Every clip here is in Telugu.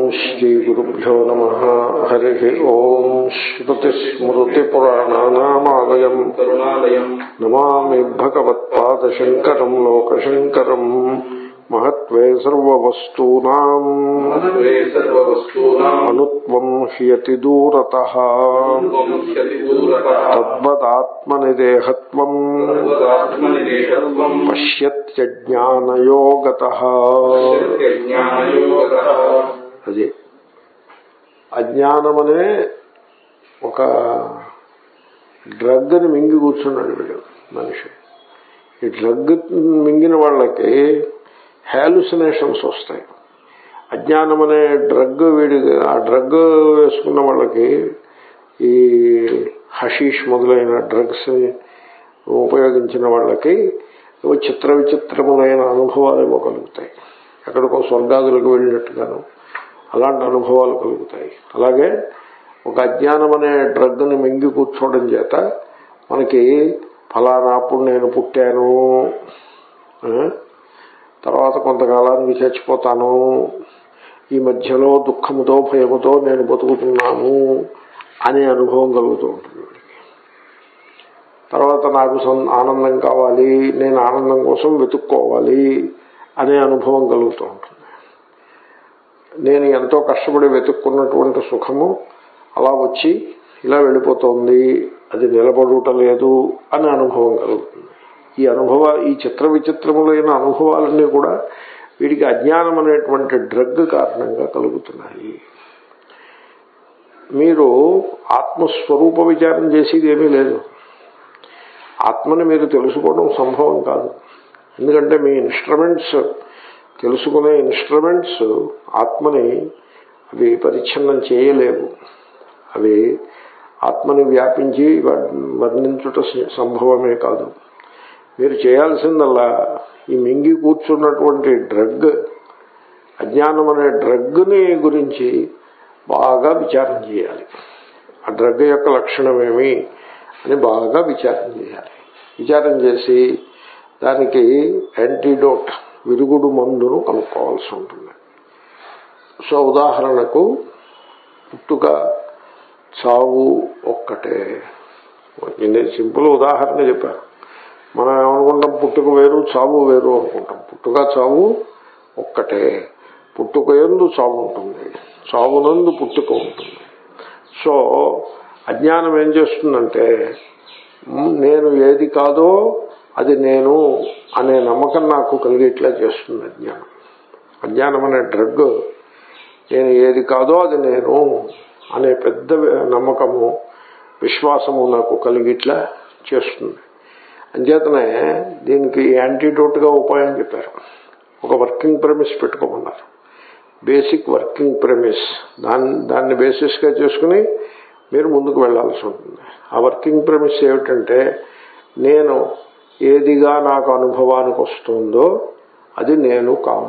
శ్రీగురుభ్యో నమ హరి ఓం శ్రుతిస్మృతిపురాణానామాలయం కరుణాలయం నమామి భగవత్పాదశంకరం లోకశంకరం మహత్వే సర్వవస్తూనాం మహత్వే సర్వవస్తూనాం అనుత్వం హ్యతి దూరత అనుపముచ్యతి దూరతః తద్వదాత్మనిదేహత్వం సర్వదాత్మనిదేశత్వం పశ్యత్యజ్ఞానయోగత జ్ఞానయోగతః అది అజ్ఞానం అనే ఒక డ్రగ్ని మింగి కూర్చున్నాడు వీడు మనిషి ఈ డ్రగ్ మింగిన వాళ్ళకి హాలుసినేషన్స్ వస్తాయి అజ్ఞానం అనే డ్రగ్ వీడి ఆ డ్రగ్ వేసుకున్న వాళ్ళకి ఈ హషీష్ మొదలైన డ్రగ్స్ ఉపయోగించిన వాళ్ళకి ఏవో చిత్ర విచిత్రములైన అనుభవాలు ఏవో కలుగుతాయి ఎక్కడికో స్వర్గాదులకు వెళ్ళినట్టుగాను అలాంటి అనుభవాలు కలుగుతాయి అలాగే ఒక అజ్ఞానం అనే డ్రగ్ని మింగి కూర్చోవడం చేత మనకి ఫలానా అప్పుడు నేను పుట్టాను ఆ, తర్వాత కొంతకాలానికి చచ్చిపోతాను ఈ మధ్యలో దుఃఖముతో భయముతో నేను బతుకుతున్నాను అనే అనుభవం కలుగుతూ ఉంటుంది వీడికి. తర్వాత నాకు సం- ఆనందం కావాలి నేను ఆనందం కోసం వెతుక్కోవాలి అనే అనుభవం కలుగుతూ ఉంటుంది నేను ఎంతో కష్టపడి వెతుక్కున్నటువంటి సుఖము అలా వచ్చి ఇలా వెళ్ళిపోతోంది అది నిలబడుట లేదు అనే అనుభవం కలుగుతుంది ఈ అనుభవ ఈ చిత్ర విచిత్రములైన అనుభవాలన్నీ కూడా వీడికి అజ్ఞానం అనేటువంటి డ్రగ్ కారణంగా కలుగుతున్నాయి మీరు ఆత్మస్వరూప విచారం చేసేది ఏమీ లేదు ఆత్మని మీరు తెలుసుకోవడం సంభవం కాదు ఎందుకంటే మీ ఇన్స్ట్రుమెంట్స్ తెలుసుకునే ఇన్స్ట్రుమెంట్స్ ఆత్మని అవి పరిచ్ఛిన్నం చేయలేవు అవి ఆత్మని వ్యాపించి వ- వర్ణించుట స- సంభవమే కాదు మీరు చేయాల్సిందల్లా ఈ మింగి కూర్చున్నటువంటి డ్రగ్ అజ్ఞానం అనే డ్రగ్ని గురించి బాగా విచారం చేయాలి ఆ డ్రగ్ యొక్క లక్షణమేమి అని బాగా విచారం చేయాలి విచారం చేసి దానికి యాంటీడోట్ విరుగుడు మందును కనుక్కోవాల్సి ఉంటుంది సో ఉదాహరణకు పుట్టుక చావు ఒక్కటే నేను సింపుల్ ఉదాహరణ చెప్పాను మనం ఏమనుకుంటాం పుట్టుక వేరు చావు వేరు అనుకుంటాం పుట్టుక చావు ఒక్కటే పుట్టుక ఎందు చావు ఉంటుంది చావునందు పుట్టుక ఉంటుంది సో అజ్ఞానం ఏం చేస్తుందంటే మ్, నేను ఏది కాదో అది నేను అనే నమ్మకం నాకు కలిగేట్లా చేస్తుంది అజ్ఞానం అజ్ఞానం అనే డ్రగ్ నేను ఏది కాదో అది నేను అనే పెద్ద నమ్మకము విశ్వాసము నాకు కలిగిట్లా చేస్తుంది అంచేతనే దీనికి యాంటీడోట్గా ఉపాయం చెప్పారు ఒక వర్కింగ్ ప్రెమిస్ పెట్టుకోమన్నారు బేసిక్ వర్కింగ్ ప్రెమిస్ దాన్ని దాన్ని బేసిస్గా చేసుకుని మీరు ముందుకు వెళ్లాల్సి ఉంటుంది ఆ వర్కింగ్ ప్రెమిస్ ఏమిటంటే నేను ఏదిగా నాకు అనుభవానికి వస్తుందో అది నేను కాను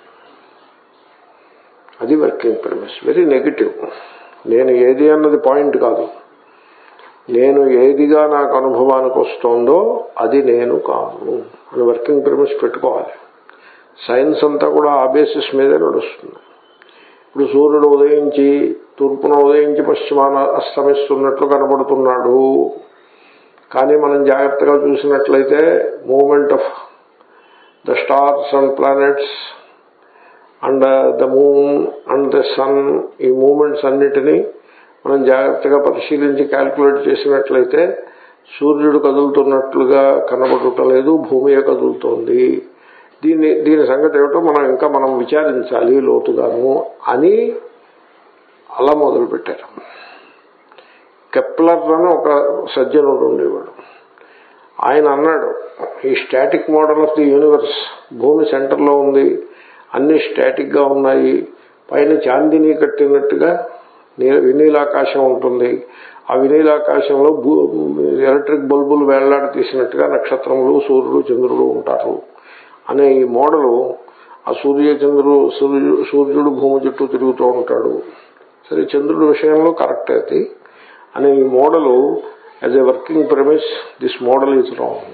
అది వర్కింగ్ ప్రెమిస్ వెరీ నెగిటివ్ నేను ఏది అన్నది పాయింట్ కాదు నేను ఏదిగా నాకు అనుభవానికి వస్తుందో అది నేను కాను అని వర్కింగ్ ప్రెమిస్ పెట్టుకోవాలి సైన్స్ అంతా కూడా ఆ బేసిస్ మీదే నడుస్తుంది ఇప్పుడు సూర్యుడు ఉదయించి తూర్పున ఉదయించి పశ్చిమాన అస్తమిస్తున్నట్లు కనబడుతున్నాడు కానీ మనం జాగ్రత్తగా చూసినట్లయితే movement of the stars and planets and the moon and the sun ఈ మూమెంట్స్ అన్నిటినీ మనం జాగ్రత్తగా పరిశీలించి క్యాల్కులేట్ చేసినట్లయితే సూర్యుడు కదులుతున్నట్లుగా కనబడటలేదు భూమియే కదులుతోంది దీని దీని సంగతి ఏమిటో మనం ఇంకా మనం విచారించాలి లోతుగాను అని అలా మొదలుపెట్టారు కెప్లర్ అని ఒక సజ్జనుడు ఉండేవాడు ఆయన అన్నాడు ఈ static model of the universe భూమి సెంటర్లో ఉంది అన్ని స్టాటిక్ గా ఉన్నాయి పైన చాందిని కట్టినట్టుగా నీ- వినీలాకాశం ఉంటుంది ఆ వినీలాకాశంలో భూ ఎలక్ట్రిక్ బల్బులు వేళ్లాడ తీసినట్టుగా నక్షత్రములు సూర్యుడు చంద్రుడు ఉంటారు అనే ఈ మోడలు ఆ సూర్య చంద్రుడు సూర్యుడు సూర్యుడు భూమి చుట్టూ తిరుగుతూ ఉంటాడు సరే చంద్రుడి విషయంలో కరెక్ట్ అది అనే ఈ model as a working premise this model is wrong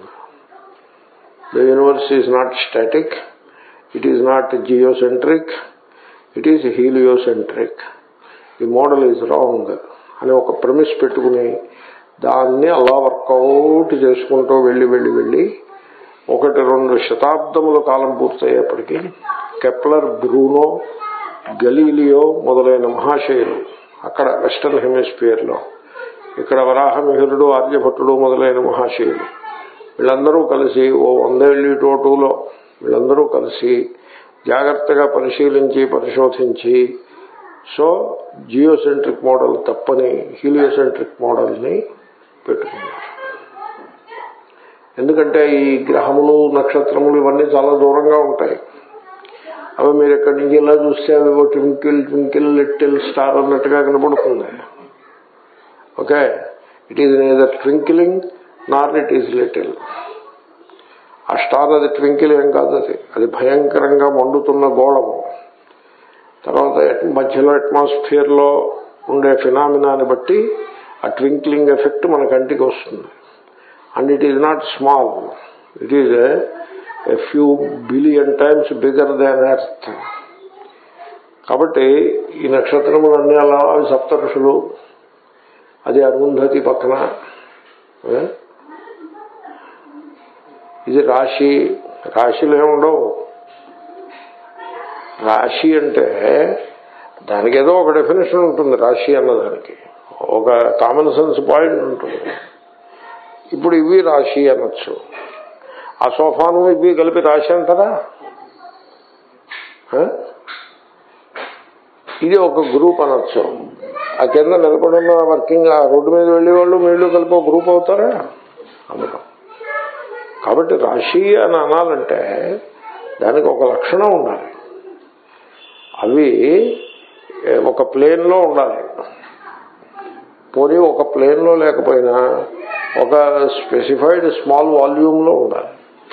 the universe is not static it is not geocentric it is heliocentric the model is wrong అని ఒక ప్రమిస్ పెట్టుకుని దాన్ని అలా వర్కౌట్ చేసుకుంటూ వెళ్ళి వెళ్ళి వెళ్ళి ఒకటి రెండు శతాబ్దముల కాలం పూర్తయ్యేప్పటికీ కెప్లర్ బ్రూనో గలీలియో మొదలైన మహాశయులు అక్కడ వెస్టర్న్ హెమిస్ఫియర్లో ఇక్కడ వరాహమిహిరుడు ఆర్యభట్టుడు మొదలైన మహాశయులు వీళ్ళందరూ కలిసి ఓ వందేళ్ళు టోటూలో వీళ్ళందరూ కలిసి జాగ్రత్తగా పరిశీలించి పరిశోధించి సో జియోసెంట్రిక్ మోడల్ తప్పని హీలియోసెంట్రిక్ మోడల్ని పెట్టుకున్నారు ఎందుకంటే ఈ గ్రహములు నక్షత్రములు ఇవన్నీ చాలా దూరంగా ఉంటాయి అవి మీరు ఎక్కడి నుంచి ఇలా చూస్తే అవి oh twinkle twinkle little star అన్నట్టుగా కనబడుతుంది okay it is neither twinkling nor it is little uh star అది ట్వింకిల్ ఏం కాదు అది అది భయంకరంగా మండుతున్న గోళము తర్వాత మధ్యలో అట్మాస్ఫియర్ లో ఉండే ఫినామినాని బట్టి ఆ ట్వింక్లింగ్ ఎఫెక్ట్ మన కంటికి వస్తుంది and it is not small it is a few billion times bigger than earth కాబట్టి ఈ నక్షత్రములన్నీ అలా అవి సప్త ఋషులు అది అరుంధతి పక్కన ఇది రాశి రాశిలో ఏముండవు రాశి అంటే దానికి ఏదో ఒక డెఫినేషన్ ఉంటుంది రాశి అన్నదానికి ఒక కామన్ సెన్స్ పాయింట్ ఉంటుంది ఇప్పుడు ఇవి రాశి అనొచ్చు ఆ సోఫాను ఇవి కలిపి రాశి అంటారా ఇది ఒక గ్రూప్ అనొచ్చు ఆ కింద నిలబడిన వర్కింగ్ ఆ రోడ్డు మీద వెళ్ళే వాళ్ళు వీళ్ళు కలిపి ఒక గ్రూప్ అవుతారా అందుకం కాబట్టి రాశి అని అనాలంటే దానికి ఒక లక్షణం ఉండాలి అవి ఒక ప్లేన్లో ఉండాలి పోనీ ఒక ప్లేన్లో లేకపోయినా ఒక స్పెసిఫైడ్ స్మాల్ వాల్యూమ్లో ఉండాలి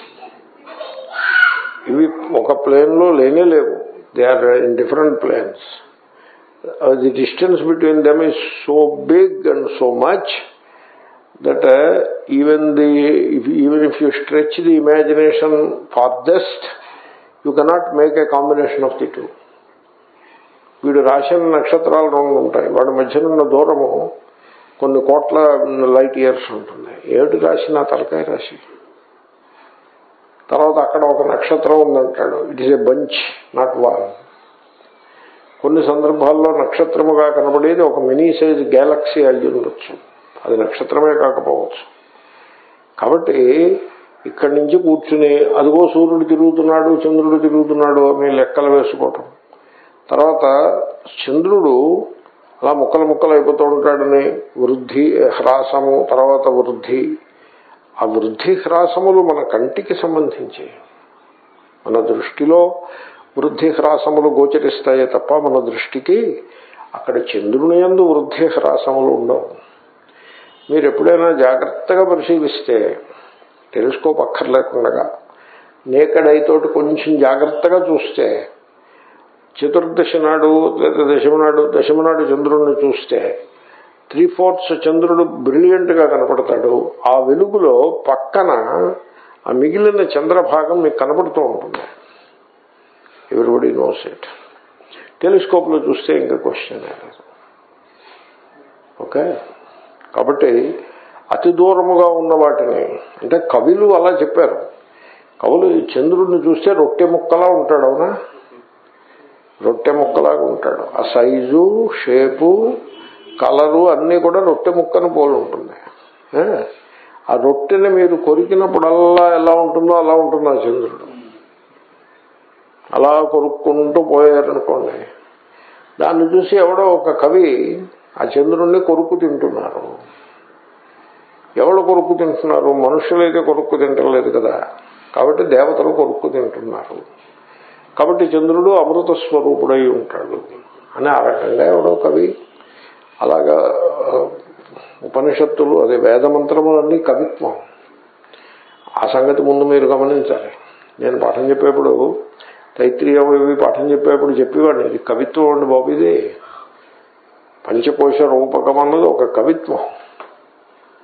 ఇవి ఒక ప్లేన్లో లేనే లేవు they are in different planes the distance between them is so big and so much that uh, even the if, even if you stretch the imagination farthest you cannot make a combination of the two వీడు రాసిన నక్షత్రాలు రెండు ఉంటాయి వాడి మధ్యన ఉన్న దూరము కొన్ని కోట్ల లైట్ ఇయర్స్ ఉంటుంది ఏమిటి రాశి నా తలకాయ రాశి తర్వాత అక్కడ ఒక నక్షత్రం ఉందంటాడు it is a bunch not wall కొన్ని సందర్భాల్లో నక్షత్రముగా కనబడేది ఒక మినీ సైజ్ గ్యాలక్సీ అయ్యి ఉండొచ్చు అది నక్షత్రమే కాకపోవచ్చు కాబట్టి ఇక్కడి నుంచి కూర్చుని అదిగో సూర్యుడు తిరుగుతున్నాడు చంద్రుడు తిరుగుతున్నాడు అని లెక్కలు వేసుకోవటం తర్వాత చంద్రుడు అలా ముక్కలు ముక్కలు అయిపోతూ ఉంటాడని వృద్ధి హ్రాసము తర్వాత వృద్ధి ఆ వృద్ధి హ్రాసములు మన కంటికి సంబంధించి మన దృష్టిలో వృద్ధి హ్రాసములు గోచరిస్తాయే తప్ప మన దృష్టికి అక్కడ చంద్రుని యందు వృద్ధి హ్రాసములు ఉండవు మీరు ఎప్పుడైనా జాగ్రత్తగా పరిశీలిస్తే టెలిస్కోప్ అక్కర్లేకుండా నేకడైతోటి కొంచెం జాగ్రత్తగా చూస్తే చతుర్దశి నాడు లేదా దశమి నాడు దశమి నాడు చంద్రుడిని చూస్తే త్రీ ఫోర్త్స్ చంద్రుడు బ్రిలియంట్ గా కనపడతాడు ఆ వెలుగులో పక్కన ఆ మిగిలిన చంద్రభాగం మీకు కనపడుతూ ఉంటుంది ఎవరిబడి నోస్ ఇట్ టెలిస్కోప్ లో చూస్తే ఇంకా క్వశ్చన్ ఓకే కాబట్టి అతి దూరముగా ఉన్న వాటిని అంటే కవులు అలా చెప్పారు కవులు ఈ చంద్రుడిని చూస్తే రొట్టె ముక్కలా ఉంటాడు అవునా రొట్టె ముక్కలాగా ఉంటాడు ఆ సైజు షేపు కలరు అన్నీ కూడా రొట్టె ముక్కను పోలి ఉంటుంది ఆ రొట్టెని మీరు కొరికినప్పుడల్లా ఎలా ఉంటుందో అలా ఉంటుంది ఆ చంద్రుడు అలా కొరుక్కుంటూ పోయారనుకోండి దాన్ని చూసి ఎవడో ఒక కవి ఆ చంద్రుణ్ణి కొరుకు తింటున్నారు ఎవరు కొరుకు తింటున్నారు మనుషులైతే కొరుక్కు తింటలేదు కదా కాబట్టి దేవతలు కొరుక్కు తింటున్నారు కాబట్టి చంద్రుడు అమృత స్వరూపుడై ఉంటాడు అని ఆ రకంగా ఎవడో కవి అలాగా ఉపనిషత్తులు అదే వేదమంత్రములన్నీ కవిత్వం ఆ సంగతి ముందు మీరు గమనించాలి నేను పాఠం చెప్పేప్పుడు తైత్రీయం ఇవి పాఠం చెప్పేప్పుడు చెప్పేవాడిని ఇది కవిత్వం అండి బాబు ఇది పంచకోశ రూపకం అన్నది ఒక కవిత్వం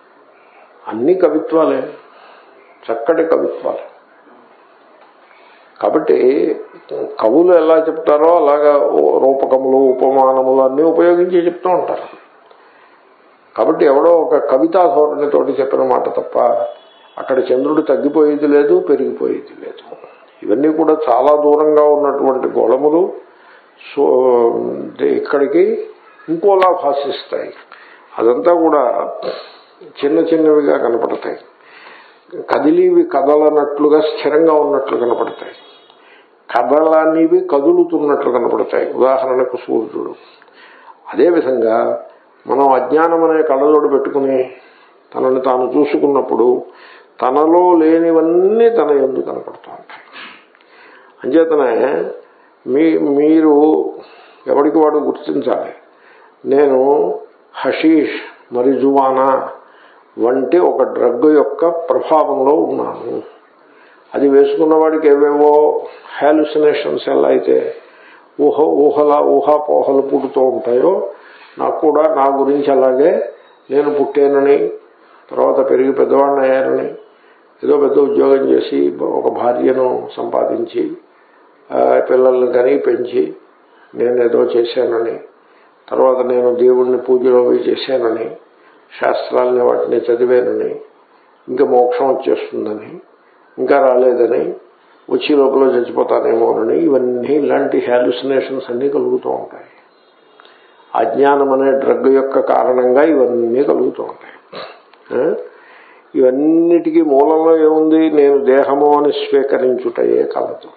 అన్ని కవిత్వాలే చక్కటి కవిత్వాలు కాబట్టి కవులు ఎలా చెప్తారో అలాగా ఓ- రూపకములు ఉపమానములు అన్నీ ఉపయోగించి చెప్తూ ఉంటారు కాబట్టి ఎవడో ఒక కవితా ధోరణితోటి చెప్పిన మాట తప్ప అక్కడ చంద్రుడు తగ్గిపోయేది లేదు పెరిగిపోయేది లేదు ఇవన్నీ కూడా చాలా దూరంగా ఉన్నటువంటి గోళములు సో ఇక్కడికి ఇంకోలా భాషిస్తాయి అదంతా కూడా చిన్న చిన్నవిగా కనపడతాయి కదిలివి కదలనట్లుగా స్థిరంగా ఉన్నట్లు కనపడతాయి కదలనివి కదులుతున్నట్లు కనపడతాయి ఉదాహరణకు సూర్యుడు అదేవిధంగా మనం అజ్ఞానం అనే కళ్ళజోడు పెట్టుకుని తనని తాను చూసుకున్నప్పుడు తనలో లేనివన్నీ తన ఎందు కనపడుతూ ఉంటాయి అంచేతనే మీ మీరు ఎవరికి వాడు గుర్తించాలి నేను హషీష్ మరిజువానా వంటి ఒక డ్రగ్ యొక్క ప్రభావంలో ఉన్నాను అది వేసుకున్న వాడికి ఏవేవో హాలుసినేషన్స్ ఎలా అయితే ఊహ ఊహల ఊహాపోహలు పుడుతూ ఉంటాయో నాకు కూడా నా గురించి అలాగే నేను పుట్టానని తర్వాత పెరిగి పెద్దవాడిని అయ్యానని ఏదో పెద్ద ఉద్యోగం చేసి ఒక భార్యను సంపాదించి ఆ, పిల్లల్ని కని పెంచి నేను ఏదో చేశానని తర్వాత నేను దేవుణ్ణి పూజలో అవి చేశానని శాస్త్రాలని వాటిని చదివానని ఇంకా మోక్షం వచ్చేస్తుందని ఇంకా రాలేదని వచ్చి లోపల చచ్చిపోతానేమోనని ఇవన్నీ ఇలాంటి హాలుసినేషన్స్ అన్నీ కలుగుతూ ఉంటాయి అజ్ఞానం అనే డ్రగ్ యొక్క కారణంగా ఇవన్నీ కలుగుతూ ఉంటాయి ఆ? ఇవన్నిటికీ మూలంలో ఏముంది నేను దేహము అని స్వీకరించుటయే కలదు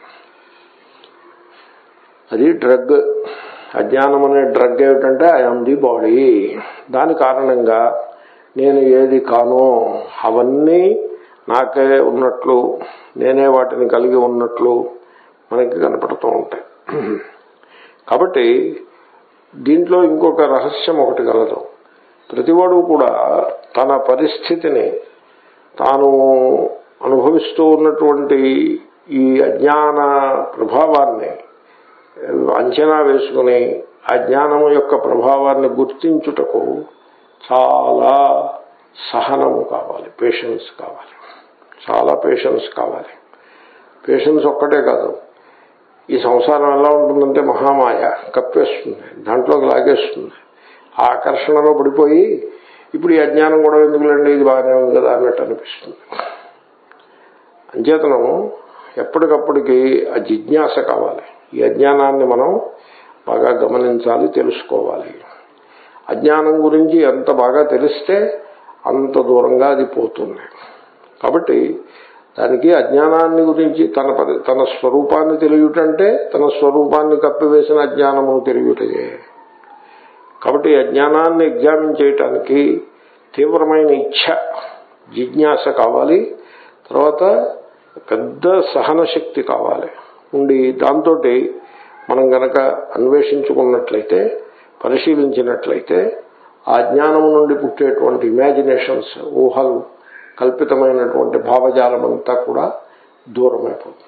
అది డ్రగ్ అజ్ఞానం అనే డ్రగ్ ఏమిటంటే ఐఎమ్ ది బాడీ దాని కారణంగా నేను ఏది కానో అవన్నీ నాకే ఉన్నట్లు నేనే వాటిని కలిగి ఉన్నట్లు మనకి కనపడుతూ ఉంటాయి కాబట్టి దీంట్లో ఇంకొక రహస్యం ఒకటి కలదు ప్రతివాడు కూడా తన పరిస్థితిని తాను అనుభవిస్తూ ఉన్నటువంటి ఈ అజ్ఞాన ప్రభావాన్ని అంచనా వేసుకుని ఆ జ్ఞానము యొక్క ప్రభావాన్ని గుర్తించుటకు చాలా సహనము కావాలి పేషెన్స్ కావాలి చాలా పేషెన్స్ కావాలి పేషెన్స్ ఒక్కటే కాదు ఈ సంసారం ఎలా ఉంటుందంటే మహామాయ కప్పేస్తుంది దాంట్లోకి లాగేస్తుంది ఆ ఆకర్షణలో పడిపోయి ఇప్పుడు ఈ అజ్ఞానం కూడా ఎందుకులండి ఇది బాగానే ఉంది కదా అన్నట్టు అనిపిస్తుంది అంచేతనం ఎప్పటికప్పటికి ఆ జిజ్ఞాస కావాలి ఈ అజ్ఞానాన్ని మనం బాగా గమనించాలి తెలుసుకోవాలి అజ్ఞానం గురించి ఎంత బాగా తెలిస్తే అంత దూరంగా అది పోతుంది కాబట్టి దానికి అజ్ఞానాన్ని గురించి తన పరి తన స్వరూపాన్ని తెలియటంటే తన స్వరూపాన్ని కప్పివేసిన అజ్ఞానము తెలియటయే కాబట్టి ఈ అజ్ఞానాన్ని ఎగ్జామిన్ చేయటానికి తీవ్రమైన ఇచ్ఛ జిజ్ఞాస కావాలి తర్వాత పెద్ద సహన శక్తి కావాలి ఉండి దాంతో మనం గనక అన్వేషించుకున్నట్లయితే పరిశీలించినట్లయితే ఆ జ్ఞానం నుండి పుట్టేటువంటి ఇమాజినేషన్స్ ఊహలు కల్పితమైనటువంటి భావజాలం అంతా కూడా దూరమైపోతుంది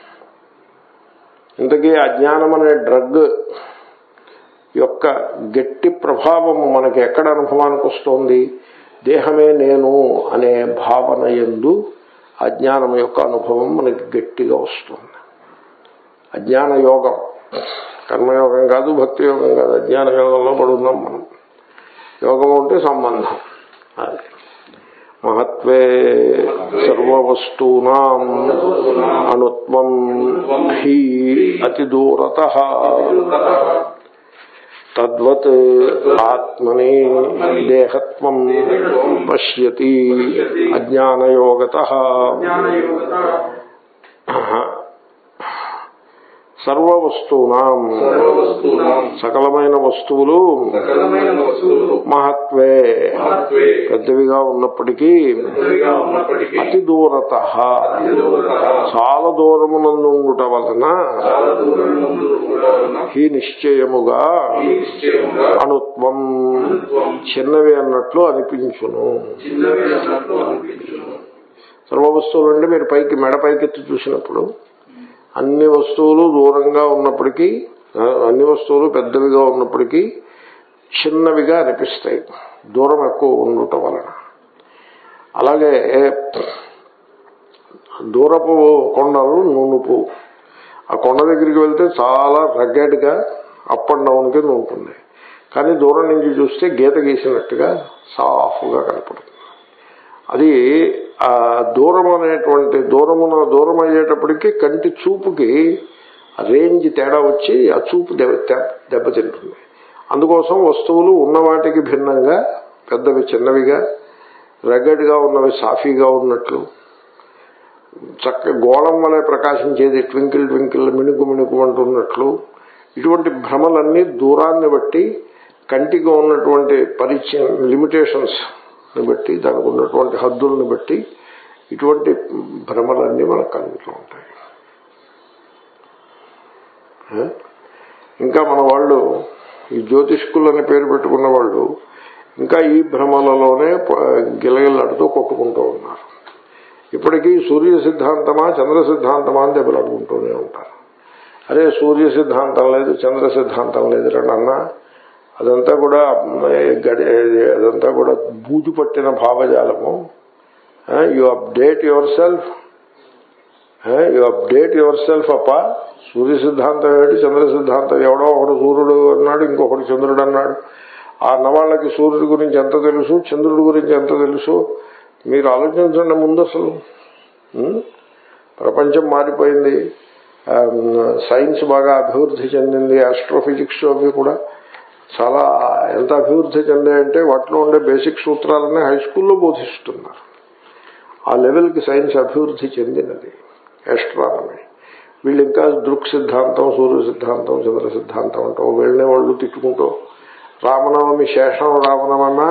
ఇంతకీ అజ్ఞానం అనే డ్రగ్ యొక్క గట్టి ప్రభావం మనకి ఎక్కడ అనుభవానికి వస్తోంది దేహమే నేను అనే భావన ఎందు అజ్ఞానం యొక్క అనుభవం మనకి గట్టిగా వస్తుంది అజ్ఞాన యోగం కర్మయోగం కాదు భక్తి యోగం కాదు అజ్ఞాన యోగంలో పడున్నాం మనం యోగం అంటే సంబంధం అది మహత్వే సర్వవస్తూనా అణుత్వం హి అతి దూరత తద్వత్ ఆత్మని దేహత్వం పశ్యతి అజ్ఞానయోగత సర్వవస్తూనాం సర్వవస్తూనాం సకలమైన వస్తువులు సకలమైన వస్తువులు మహత్వే మహత్వే పెద్దవిగా ఉన్నప్పటికీ పెద్దవిగా ఉన్నప్పటికీ అతి దూరత దూరత చాలా దూరమునందుట వలన చాలా దూరం ముందు కూడా ఉన్న ఈ నిశ్చయముగా ఈ నిశ్చయముగా అణుత్వం అణుత్వం చిన్నవి అన్నట్లు అనిపించును చిన్నవి అన్నట్లు అనిపించును సర్వ వస్తువులు అంటే మీరు పైకి మెడ పైకెత్తి చూసినప్పుడు అన్ని వస్తువులు దూరంగా ఉన్నప్పటికీ ఆ, అన్ని వస్తువులు పెద్దవిగా ఉన్నప్పటికీ చిన్నవిగా అనిపిస్తాయి దూరం ఎక్కువ ఉండటం వలన అలాగే దూరపు కొండలు నునుపు ఆ కొండ దగ్గరికి వెళ్తే చాలా రగ్గడ్గా అప్ అండ్ డౌన్ కింద ఉంటుంది కానీ దూరం నుంచి చూస్తే గీత గీసినట్టుగా సాఫ్గా కనపడుతుంది అది ఆ దూరం అనేటువంటి దూరమున దూరం అయ్యేటప్పటికి కంటి చూపుకి ఆ రేంజ్ తేడా వచ్చి ఆ చూపు దెబ్బ దెబ్బ- దెబ్బతింటుంది అందుకోసం వస్తువులు ఉన్న వాటికి భిన్నంగా పెద్దవి చిన్నవిగా రగ్గడ్గా ఉన్నవి సాఫీగా ఉన్నట్లు చక్క గోళం వలె ప్రకాశించేది ట్వింకిల్ ట్వింకిల్ మిణుకు మిణుకు అంటున్నట్లు ఇటువంటి భ్రమలన్నీ దూరాన్ని బట్టి కంటికి ఉన్నటువంటి పరిచయం లిమిటేషన్స్ ని బట్టి దానికి ఉన్నటువంటి హద్దుల్ని బట్టి ఇటువంటి భ్రమలన్నీ మనకు కలుగుతూ ఉంటాయి ఆ? ఇంకా మన వాళ్ళు ఈ జ్యోతిష్కులు అనే పేరు పెట్టుకున్న వాళ్ళు ఇంకా ఈ భ్రమలలోనే ప- గిలగిల్లాడుతూ కొట్టుకుంటూ ఉన్నారు ఇప్పటికీ సూర్య సిద్ధాంతమా చంద్ర సిద్ధాంతమా అని దెబ్బలాడుకుంటూనే ఉంటారు అరే సూర్య సిద్ధాంతం లేదు చంద్ర సిద్ధాంతం లేదు రండి అన్న అదంతా కూడా ఏ, గడి అదంతా కూడా బూజు పట్టిన భావజాలము you update yourself you update yourself అప్ప సూర్య సిద్ధాంతం ఏమిటి చంద్ర సిద్ధాంతం ఎవడో ఒకడు సూర్యుడు అన్నాడు ఇంకొకడు చంద్రుడు అన్నాడు ఆ అన్నవాళ్ళకి సూర్యుడి గురించి ఎంత తెలుసు చంద్రుడి గురించి ఎంత తెలుసు మీరు ఆలోచించండి ముందు అసలు ఉం? ప్రపంచం మారిపోయింది ఆ, సైన్స్ బాగా అభివృద్ధి చెందింది ఆస్ట్రోఫిజిక్స్ అవి కూడా చాలా ఎంత అభివృద్ధి చెందాయంటే వాటిలో ఉండే బేసిక్ సూత్రాలన్నీ హై స్కూల్లో బోధిస్తున్నారు ఆ లెవెల్కి సైన్స్ అభివృద్ధి చెందినది ఆస్ట్రానమీ వీళ్ళు ఇంకా దృక్ సిద్ధాంతం సూర్య సిద్ధాంతం చంద్ర సిద్ధాంతం అంటాం వీళ్ళనే వాళ్ళు తిట్టుకుంటూ రామనవమి శేషం రామనవమ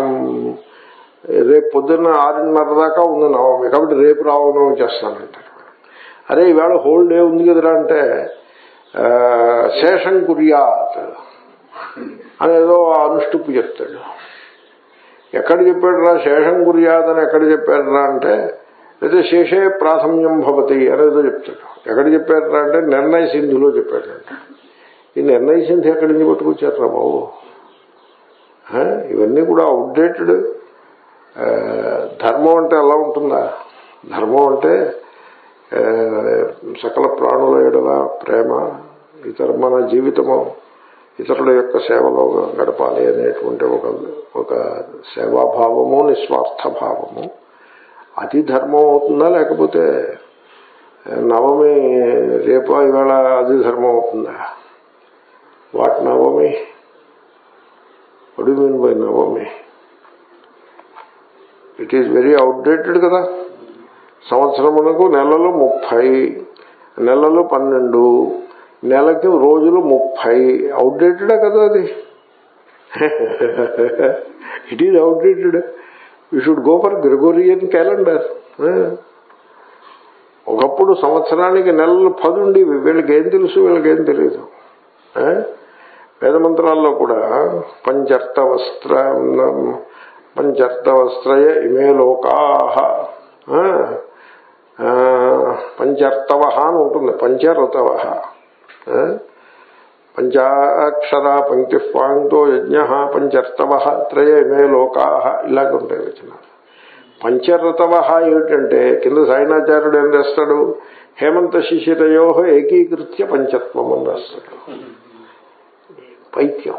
రేపు పొద్దున్న ఆరున్నర దాకా ఉంది నవమి కాబట్టి రేపు రామనవమి చేస్తానంటారు అరే ఈవేళ హోల్ డే ఉంది కదరా అంటే ఆ, శేషం కుర్యాత్ అనేదో అనుష్టుప్పు చెప్తాడు ఎక్కడ చెప్పాడురా శేషం కుర్యాత్ అని ఎక్కడ చెప్పాడురా అంటే లేదా శేషే ప్రాథమ్యం భవతి అనేదో చెప్తాడు ఎక్కడ చెప్పాడురా అంటే నిర్ణయ సింధులో చెప్పాడంట ఈ నిర్ణయ సింధు ఎక్కడి నుంచి పట్టుకొచ్చారా బాబు ఆ, ఇవన్నీ కూడా అవుట్డేటెడ్ ధర్మం అంటే ఎలా ఉంటుందా ధర్మం అంటే ఆ, సకల ప్రాణుల ఎడల ప్రేమ ఇతర మన జీవితము ఇతరుల యొక్క సేవలో గడపాలి అనేటువంటి ఒక ఒక సేవాభావము నిస్వార్థ భావము అది ధర్మం అవుతుందా లేకపోతే నవమి రేపు ఇవాళ అది ధర్మం అవుతుందా వాట్ నవమి వడ్ మీన్ బై నవమి ఇట్ ఈజ్ వెరీ అవుట్డేటెడ్ కదా సంవత్సరమునకు నెలలు ముప్పై నెలలు పన్నెండు నెలకి రోజులు ముప్పై అవుట్డేటెడే కదా అది it is outdated you should go for Gregorian calendar ఒకప్పుడు సంవత్సరానికి నెలలు పది ఉండేవి వీళ్ళకి ఏం తెలుసు వీళ్ళకి ఏం తెలియదు ఆ? వేదమంత్రాల్లో కూడా పంచర్త వస్త్ర పంచర్త వస్త్రయ ఇమే లోకా పంచర్తవ అని ఉంటుంది పంచరతవ పంచాక్షర పంక్తి పాంక్తో యజ్ఞ పంచర్తవ త్రయ ఇమే లోకా ఇలాగ ఉంటాయి వచనాలు పంచరతవ ఏమిటంటే కింద సాయినాచార్యుడు ఏం చేస్తాడు హేమంత శిశిరయో ఏకీకృత్య పంచత్వం అని రాస్తాడు పైత్యం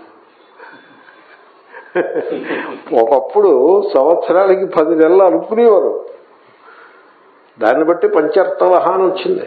ఒకప్పుడు సంవత్సరానికి పది నెలలు అనుకునేవారు దాన్ని బట్టి పంచర్తవ అని వచ్చింది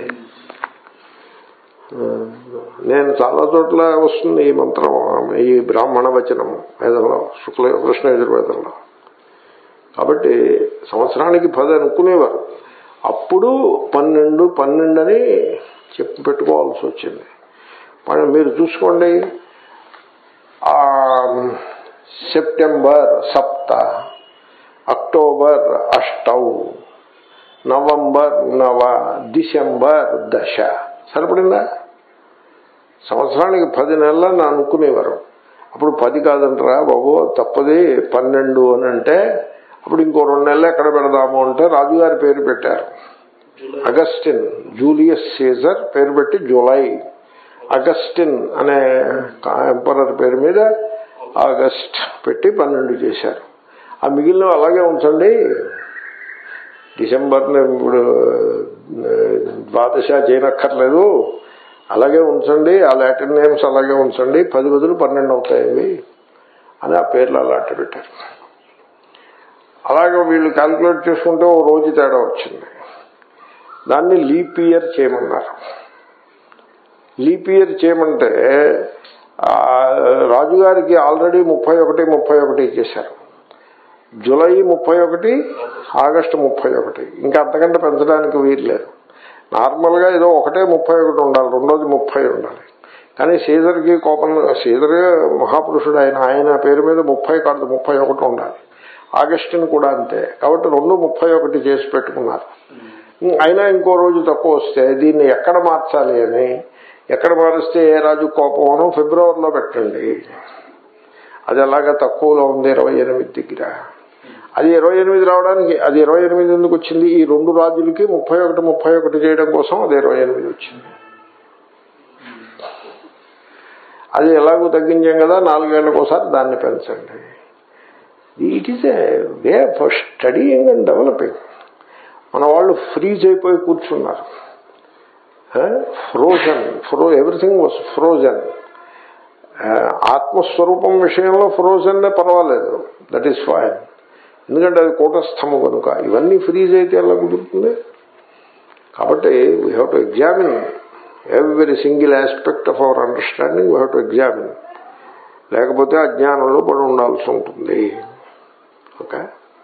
నేను చాలా చోట్ల వస్తుంది ఈ మంత్రం ఈ బ్రాహ్మణ వచనం వేదంలో శుక్ల కృష్ణ యజుర్వేదంలో కాబట్టి సంవత్సరానికి పది అనుకునేవారు అప్పుడు పన్నెండు పన్నెండు అని చెప్పి పెట్టుకోవాల్సి వచ్చింది మరి మీరు చూసుకోండి ఆ, సెప్టెంబర్ సప్త అక్టోబర్ అష్టౌ నవంబర్ నవ డిసెంబర్ దశ సరిపడిందా సంవత్సరానికి పది నెలలని అనుకునేవారు అప్పుడు పది కాదంటారా బాబు తప్పది పన్నెండు అని అంటే అప్పుడు ఇంకో రెండు నెలలు ఎక్కడ పెడదాము అంటే రాజుగారి పేరు పెట్టారు అగస్టిన్ జూలియస్ సీజర్ పేరు పెట్టి జూలై అగస్టిన్ అనే ఎంపరర్ పేరు మీద ఆగస్ట్ పెట్టి పన్నెండు చేశారు ఆ మిగిలిన అలాగే ఉంచండి డిసెంబర్ని ఇప్పుడు ద్వాదశ చేయనక్కర్లేదు అలాగే ఉంచండి ఆ లాటిన్ నేమ్స్ అలాగే ఉంచండి పది బదులు పన్నెండు అవుతాయి అని ఆ పేర్లు అలాంటి పెట్టారు అలాగే వీళ్ళు క్యాల్కులేట్ చేసుకుంటే ఓ రోజు తేడా వచ్చింది దాన్ని లీప్ ఇయర్ చేయమన్నారు లీప్ ఇయర్ చేయమంటే ఆ, రాజుగారికి ఆల్రెడీ ముప్పై ఒకటి ముప్పై ఒకటి చేశారు జూలై ముప్పై ఒకటి ఆగస్టు ముప్పై ఒకటి ఇంకా అంతకంటే పెంచడానికి వీలు లేదు నార్మల్గా ఏదో ఒకటే ముప్పై ఒకటి ఉండాలి రెండోది ముప్పై ఉండాలి కానీ సీజర్కి కోపం సీజర్ మహాపురుషుడు ఆయన ఆయన పేరు మీద ముప్పై కాదు ముప్పై ఒకటి ఉండాలి ఆగస్టుని కూడా అంతే కాబట్టి రెండు ముప్పై ఒకటి చేసి పెట్టుకున్నారు అయినా ఇంకో రోజు తక్కువ వస్తే దీన్ని ఎక్కడ మార్చాలి అని ఎక్కడ మారిస్తే ఏ రాజు కోపమనో ఫిబ్రవరిలో పెట్టండి అది ఎలాగా తక్కువలో ఉంది ఇరవై ఎనిమిది దగ్గర అది ఇరవై ఎనిమిది రావడానికి అది ఇరవై ఎనిమిది ఎందుకు వచ్చింది ఈ రెండు రాజులకి ముప్పై ఒకటి ముప్పై ఒకటి చేయడం కోసం అది ఇరవై ఎనిమిది వచ్చింది అది ఎలాగో తగ్గించాం కదా నాలుగేళ్లకు ఒకసారి దాన్ని పెంచండి it is a way for studying and developing మన వాళ్ళు ఫ్రీజ్ అయిపోయి కూర్చున్నారు ఫ్రోజన్ ఫ్రో ఎవ్రీథింగ్ వాస్ ఫ్రోజన్ ఆత్మస్వరూపం విషయంలో ఫ్రోజన్ పర్వాలేదు దట్ ఈస్ ఫైన్ ఎందుకంటే అది కూటస్థము కనుక ఇవన్నీ ఫ్రీజ్ అయితే ఎలా కుదురుతుంది కాబట్టి we have to examine every single aspect of our understanding we have to examine లేకపోతే అజ్ఞానంలో పడి ఉండాల్సి ఉంటుంది ఓకే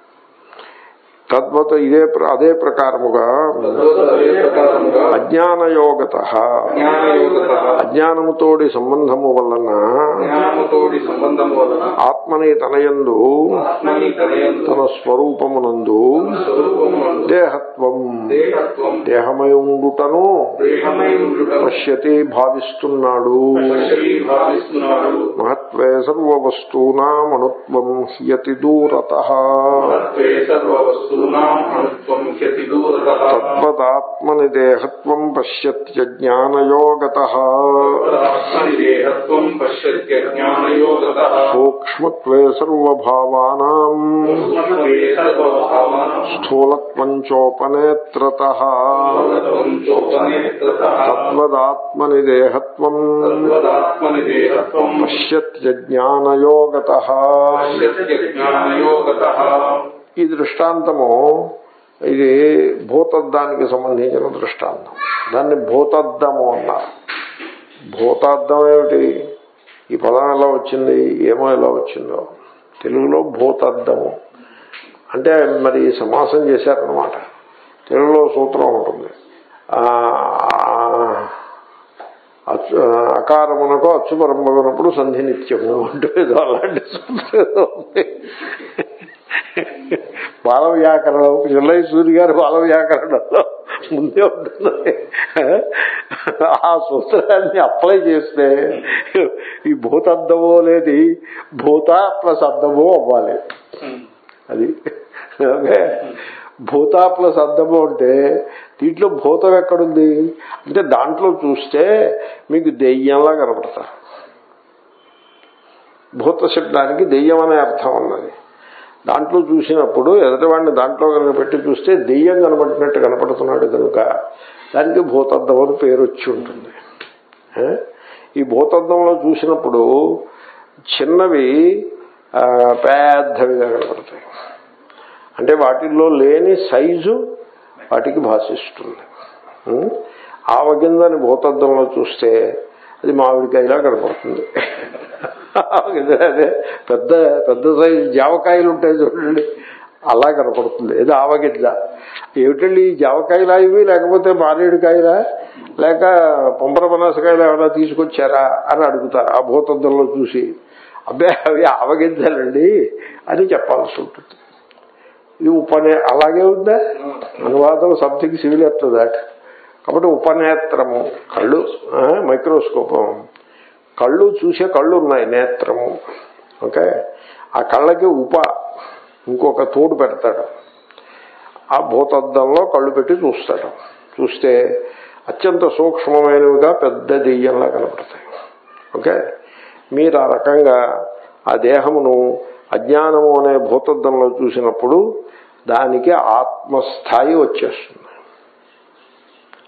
తద్వత ఇదే ప్ర- అదే ప్రకారముగా అదే ప్రకారముగా అజ్ఞానయోగత జ్ఞానయోగత అజ్ఞానముతోడి సంబంధము వలన జ్ఞానముతోడి సంబంధం వలన ఆత్మని తనయందు ఆత్మని తనయందు తన స్వరూపమునందు స్వరూపమునందు దేహత్వం దేహత్వం దేహమై ఉండుటను దేహమై ఉండుట పశ్యతి భావిస్తున్నాడు పశ్యతి భావిస్తున్నాడు మహత్వే సర్వవస్తూనామణుత్వం హ్యతి దూరత మహత్వే సర్వవస్తూనాం అణుత్వం హ్యతి దూరతః తద్వదాత్మని దేహత్వం పశ్యత్యజ్ఞానయోగత ఆత్మని దేహత్వం పశ్యత్య జ్ఞానయోగతః సూక్ష్మత్వే సర్వభావానాం సూక్ష్మత్వే సర్వభావానాం స్థూలత్వం చోపనేత్రత భగవతం చోపనేత్రతః తద్వదాత్మని దేహత్వం తద్వదాత్మని దేహత్వం పశ్యత్యజ్ఞానయోగత పశ్యత్య జ్ఞానయోగతః ఈ దృష్టాంతము ఇది భూతద్దానికి సంబంధించిన దృష్టాంతం దాన్ని భూతద్దము అన్నారు భూతాద్దం ఏమిటి ఈ పదం ఎలా వచ్చింది ఏమో ఎలా వచ్చిందో తెలుగులో భూతద్దము అంటే మరి సమాసం చేశారనమాట తెలుగులో సూత్రం ఉంటుంది ఆ, అచ్చు అకారమునకు అచ్చుపరంభగనప్పుడు సంధి నిత్యము అంటూ ఏదో అలాంటి సూత్రం ఏదో ఉంది. బాల వ్యాకరణం పిల్లై సూర్య గారు బాల వ్యాకరణంలో ముందే ఉంటుంది ఆ సూత్రాన్ని అప్లై చేస్తే ఈ భూతద్దమో లేది భూత ప్లస్ అద్దమో అవ్వాలి అది ఓకే భూత ప్లస్ అద్దము అంటే దీంట్లో భూతం ఎక్కడుంది అంటే దాంట్లో చూస్తే మీకు దెయ్యంలా కనపడతారు భూత శబ్దానికి దెయ్యం అనే అర్థం ఉన్నది దాంట్లో చూసినప్పుడు ఎదుటివాడిని దాంట్లో కనుక పెట్టి చూస్తే దెయ్యం కనబడినట్టు కనపడుతున్నాడు కనుక దానికి భూతద్దం అని పేరు వచ్చి ఉంటుంది ఏ? ఈ భూతద్దంలో చూసినప్పుడు చిన్నవి ఆ, పెద్దవిగా కనపడతాయి అంటే వాటిల్లో లేని సైజు వాటికి భాషిస్తుంది ఉం? ఆవగింజని భూతద్దంలో చూస్తే అది మామిడికాయలా కనపడుతుంది ఆవగింజ అదే పెద్ద పెద్ద సైజు జావకాయలు ఉంటాయి చూడండి అలా కనపడుతుంది ఏదో ఆవగింజ ఏమిటండి ఈ జావకాయలా ఇవి లేకపోతే మారేడుకాయలా లేక పొంపర పనాసకాయలు ఏమైనా తీసుకొచ్చారా అని అడుగుతారు ఆ భూతద్దంలో చూసి అబ్బే అవి ఆవగింజలండి అని చెప్పాల్సి ఉంటుంది ఇది ఉపనే అలాగే ఉందా అనువాదం సంథింగ్ సివిల్ ఎట్ దాట్ కాబట్టి ఉపనేత్రము కళ్ళు మైక్రోస్కోపం కళ్ళు చూసే కళ్ళు ఉన్నాయి నేత్రము ఓకే ఆ కళ్ళకి ఉప ఇంకొక తోడు పెడతాడు ఆ భూతద్దంలో కళ్ళు పెట్టి చూస్తాడు చూస్తే అత్యంత సూక్ష్మమైనవిగా పెద్ద దెయ్యంలా కనపడతాయి ఓకే మీరు ఆ రకంగా ఆ దేహమును అజ్ఞానము అనే భూతద్దంలో చూసినప్పుడు దానికి ఆత్మస్థాయి వచ్చేస్తుంది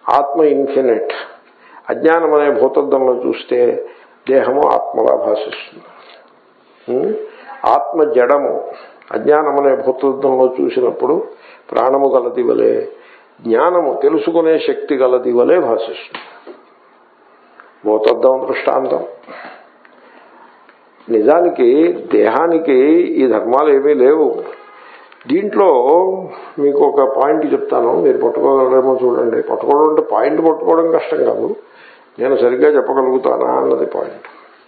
ఆత్మ ఇన్ఫినిట్ అజ్ఞానం అనే భూతద్దంలో చూస్తే దేహము ఆత్మలా భాషిస్తుంది ఉం? ఆత్మ జడము అజ్ఞానం అనే భూతద్దంలో చూసినప్పుడు ప్రాణము గలది వలె జ్ఞానము తెలుసుకునే శక్తి గలది వలె భాషిస్తుంది భూతద్దం దృష్టాంతం నిజానికి దేహానికి ఈ ధర్మాలు ఏమీ లేవు దీంట్లో మీకు ఒక పాయింట్ చెప్తాను మీరు పట్టుకోగలరేమో చూడండి పట్టుకోవడం అంటే పాయింట్ పట్టుకోవడం కష్టం కాదు నేను సరిగ్గా చెప్పగలుగుతానా అన్నది పాయింట్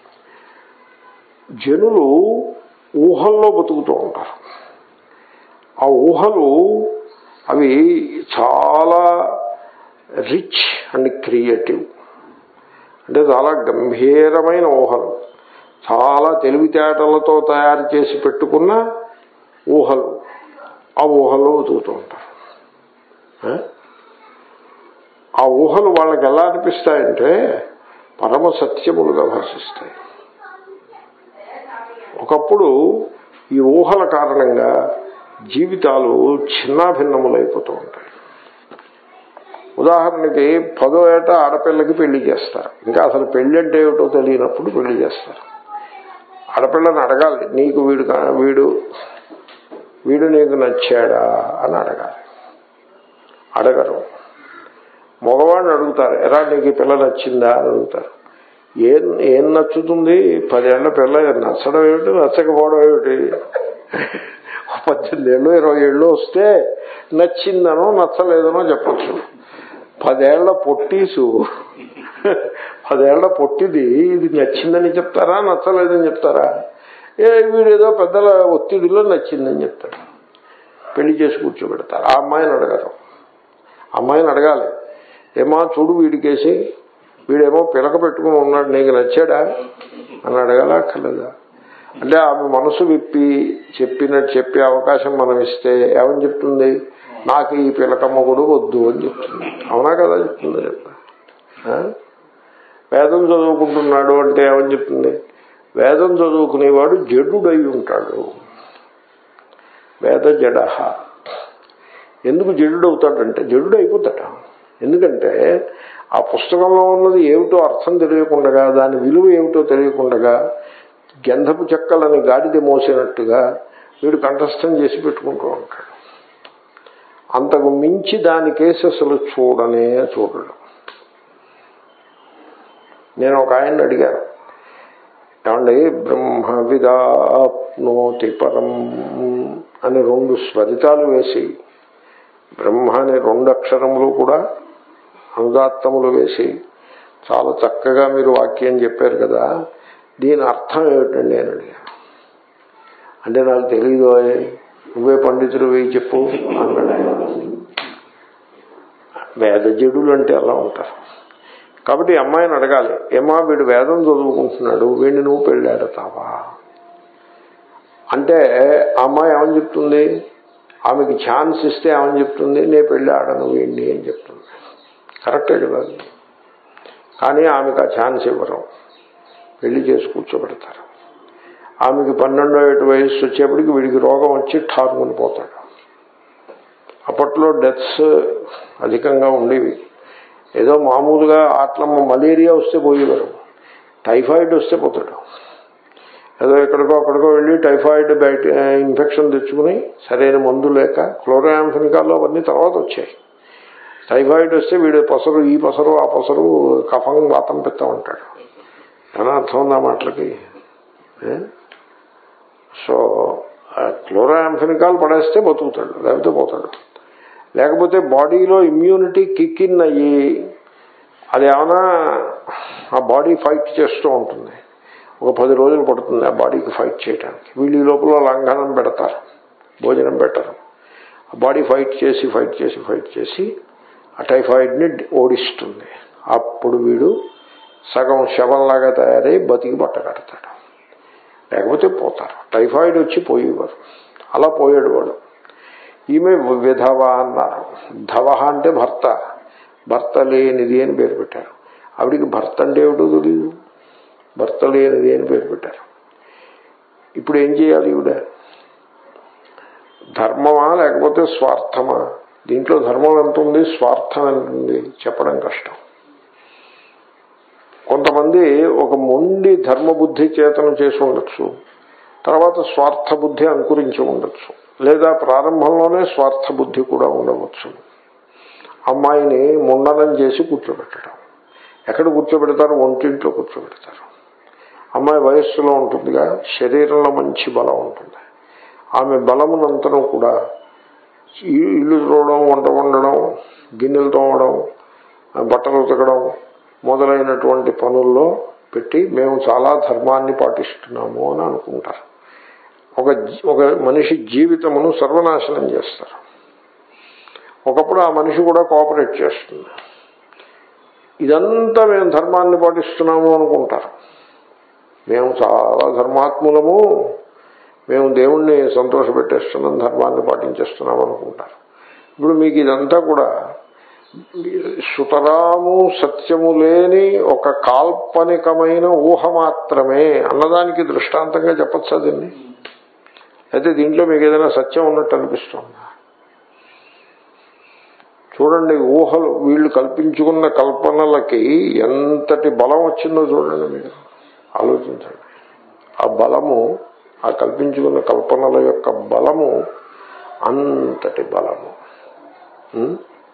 జనులు ఊహల్లో బతుకుతూ ఉంటారు ఆ ఊహలు అవి చాలా రిచ్ అండ్ క్రియేటివ్ అంటే చాలా గంభీరమైన ఊహలు చాలా తెలివితేటలతో తయారు చేసి పెట్టుకున్న ఊహలు ఆ ఊహల్లో బతుకుతూ ఉంటారు ఆ? ఆ ఊహలు వాళ్ళకి ఎలా అనిపిస్తాయంటే పరమ సత్యములుగా భాషిస్తాయి ఒకప్పుడు ఈ ఊహల కారణంగా జీవితాలు చిన్నాభిన్నములైపోతూ ఉంటాయి ఉదాహరణకి పదో ఏట ఆడపిల్లకి పెళ్లి చేస్తారు ఇంకా అసలు పెళ్లి అంటే ఏమిటో తెలియనప్పుడు పెళ్లి చేస్తారు ఆడపిల్లని అడగాలి నీకు వీడు కా- వీడు వీడు నీకు నచ్చాడా అని అడగాలి అడగరు మగవాడిని అడుగుతారు ఎలా నీకు ఈ పిల్ల నచ్చిందా అని అడుగుతారు ఏం ఏం నచ్చుతుంది పదేళ్ల పిల్ల నచ్చడం ఏమిటి నచ్చకపోవడం ఏమిటి పద్దెనిమిది ఏళ్ళు ఇరవై ఏళ్ళు వస్తే నచ్చిందనో నచ్చలేదనో చెప్పచ్చు పదేళ్ల పొట్టీసు పదేళ్ల పొట్టిది ఇది నచ్చిందని చెప్తారా నచ్చలేదని చెప్తారా ఏ వీడేదో పెద్దల ఒత్తిడిలో నచ్చిందని చెప్తాడు పెళ్లి చేసి కూర్చోబెడతారు ఆ అమ్మాయిని అడగరు అమ్మాయిని అడగాలి ఏమా చూడు వీడికేసి వీడేమో పిలక పెట్టుకుని ఉన్నాడు నీకు నచ్చాడా అని అడగాల అక్కర్లేదా అంటే ఆమె మనసు విప్పి చెప్పినట్టు చెప్పే అవకాశం మనం ఇస్తే ఏమని చెప్తుంది నాకు ఈ పిలకమ్మ కూడా వద్దు అని చెప్తుంది అవునా కదా చెప్తుంది చెప్ప ఆ? వేదం చదువుకుంటున్నాడు అంటే ఏమని చెప్తుంది వేదం చదువుకునేవాడు జడుడై ఉంటాడు వేద జడ ఎందుకు జడుడు అవుతాడంటే జడుడు అయిపోతాడు ఎందుకంటే ఆ పుస్తకంలో ఉన్నది ఏమిటో అర్థం తెలియకుండా దాని విలువ ఏమిటో తెలియకుండా గంధపు చెక్కలని గాడిద మోసినట్టుగా వీడు కంఠస్థం చేసి పెట్టుకుంటూ ఉంటాడు అంతకు మించి దాని కేసు అసలు చూడనే చూడడు నేను ఒక ఆయన్ని అడిగాను ఏమండి బ్రహ్మ విదాప్నోతి పరం అని రెండు స్వరితాలు వేసి బ్రహ్మ అనే రెండు అక్షరములు కూడా అనుదాత్తములు వేసి చాలా చక్కగా మీరు వాక్యం చెప్పారు కదా దీని అర్థం ఏమిటండి నేను అడిగాను అంటే నాకు తెలియదు నువ్వే పండితుడు వేయి చెప్పు అన్నాడు ఆయన వేదజడులు అంటే అలా ఉంటారు కాబట్టి ఈ అమ్మాయిని అడగాలి ఏమా వీడు వేదం చదువుకుంటున్నాడు వీడిని నువ్వు పెళ్ళాడతావా అంటే ఆ అమ్మాయి ఏమని చెప్తుంది ఆమెకి ఛాన్స్ ఇస్తే ఏమని చెప్తుంది నే పెళ్ళి ఆడను వీడిని అని చెప్తుంది కరెక్టే కదా అది. కానీ ఆమెకు ఆ ఛాన్స్ ఇవ్వరు పెళ్లి చేసి కూర్చోబెడతారు ఆమెకి పన్నెండో ఏటి వయస్సు వచ్చేప్పటికి వీడికి రోగం వచ్చి ఠారుకుని పోతాడు అప్పట్లో డెత్స్ అధికంగా ఉండేవి ఏదో మామూలుగా ఆట్లమ్మ మలేరియా వస్తే పోయేవారు టైఫాయిడ్ వస్తే పోతాడు ఏదో ఎక్కడికో అక్కడికో వెళ్ళి టైఫాయిడ్ బయట ఇన్ఫెక్షన్ తెచ్చుకుని సరైన మందు లేక క్లోరాంఫినికాల్లో అవన్నీ తర్వాత వచ్చాయి టైఫాయిడ్ వస్తే వీడు పసరు ఈ పసరు ఆ పసరు కఫం వాతం పెడతా ఉంటాడు ఏమైనా అర్థం ఉందా మాటలకి ఏ? సో క్లోరాంఫినికాల్ పడేస్తే బతుకుతాడు లేకపోతే పోతాడు లేకపోతే బాడీలో ఇమ్యూనిటీ కిక్ ఇన్ అయ్యి అది ఏమైనా ఆ బాడీ ఫైట్ చేస్తూ ఉంటుంది ఒక పది రోజులు పడుతుంది ఆ బాడీకి ఫైట్ చేయడానికి వీళ్ళు ఈ లోపల లంఘనం పెడతారు భోజనం పెట్టరు ఆ బాడీ ఫైట్ చేసి ఫైట్ చేసి ఫైట్ చేసి ఆ టైఫాయిడ్ని ఓడిస్తుంది అప్పుడు వీడు సగం శవంలాగా తయారై బతికి బట్ట కడతాడు లేకపోతే పోతారు టైఫాయిడ్ వచ్చి పోయేవారు అలా పోయాడు వాడు ఈమె విధవ అన్నారు ధవ అంటే భర్త భర్త లేనిది అని పేరు పెట్టారు ఆవిడికి భర్త అంటే ఏమిటో తెలియదు భర్త లేనిది అని పేరు పెట్టారు ఇప్పుడు ఏం చేయాలి ఈవిడ ధర్మమా లేకపోతే స్వార్థమా దీంట్లో ధర్మం ఎంత ఉంది స్వార్థం ఎంత ఉంది చెప్పడం కష్టం కొంతమంది ఒక మొండి ధర్మబుద్ధి చేతను చేసి ఉండొచ్చు తర్వాత స్వార్థ బుద్ధి అంకురించి ఉండొచ్చు లేదా ప్రారంభంలోనే స్వార్థ బుద్ధి కూడా ఉండవచ్చు అమ్మాయిని ముండనం చేసి కూర్చోబెట్టడం ఎక్కడ కూర్చోబెడతారు ఒంటింట్లో కూర్చోబెడతారు అమ్మాయి వయస్సులో ఉంటుందిగా శరీరంలో మంచి బలం ఉంటుంది ఆమె బలమునంతరం కూడా ఈ- ఇల్లు చూడడం వంట వండడం గిన్నెలు తోమడం బట్టలు ఉతకడం మొదలైనటువంటి పనుల్లో పెట్టి మేము చాలా ధర్మాన్ని పాటిస్తున్నాము అని అనుకుంటారు ఒక జీ- ఒక మనిషి జీవితమును సర్వనాశనం చేస్తారు ఒకప్పుడు ఆ మనిషి కూడా కోఆపరేట్ చేస్తుంది ఇదంతా మేము ధర్మాన్ని పాటిస్తున్నాము అనుకుంటారు మేము చాలా ధర్మాత్ములము మేము దేవుణ్ణి సంతోషపెట్టేస్తున్నాం ధర్మాన్ని పాటించేస్తున్నాం అనుకుంటారు ఇప్పుడు మీకు ఇదంతా కూడా సుతరాము సత్యము లేని ఒక కాల్పనికమైన ఊహ మాత్రమే అన్నదానికి దృష్టాంతంగా చెప్పచ్చా దీన్ని అయితే దీంట్లో మీకు ఏదైనా సత్యం ఉన్నట్టు అనిపిస్తుందా చూడండి ఊహలు వీళ్ళు కల్పించుకున్న కల్పనలకి ఎంతటి బలం వచ్చిందో చూడండి మీరు ఆలోచించండి ఆ బలము ఆ కల్పించుకున్న కల్పనల యొక్క బలము అంతటి బలము ఉం?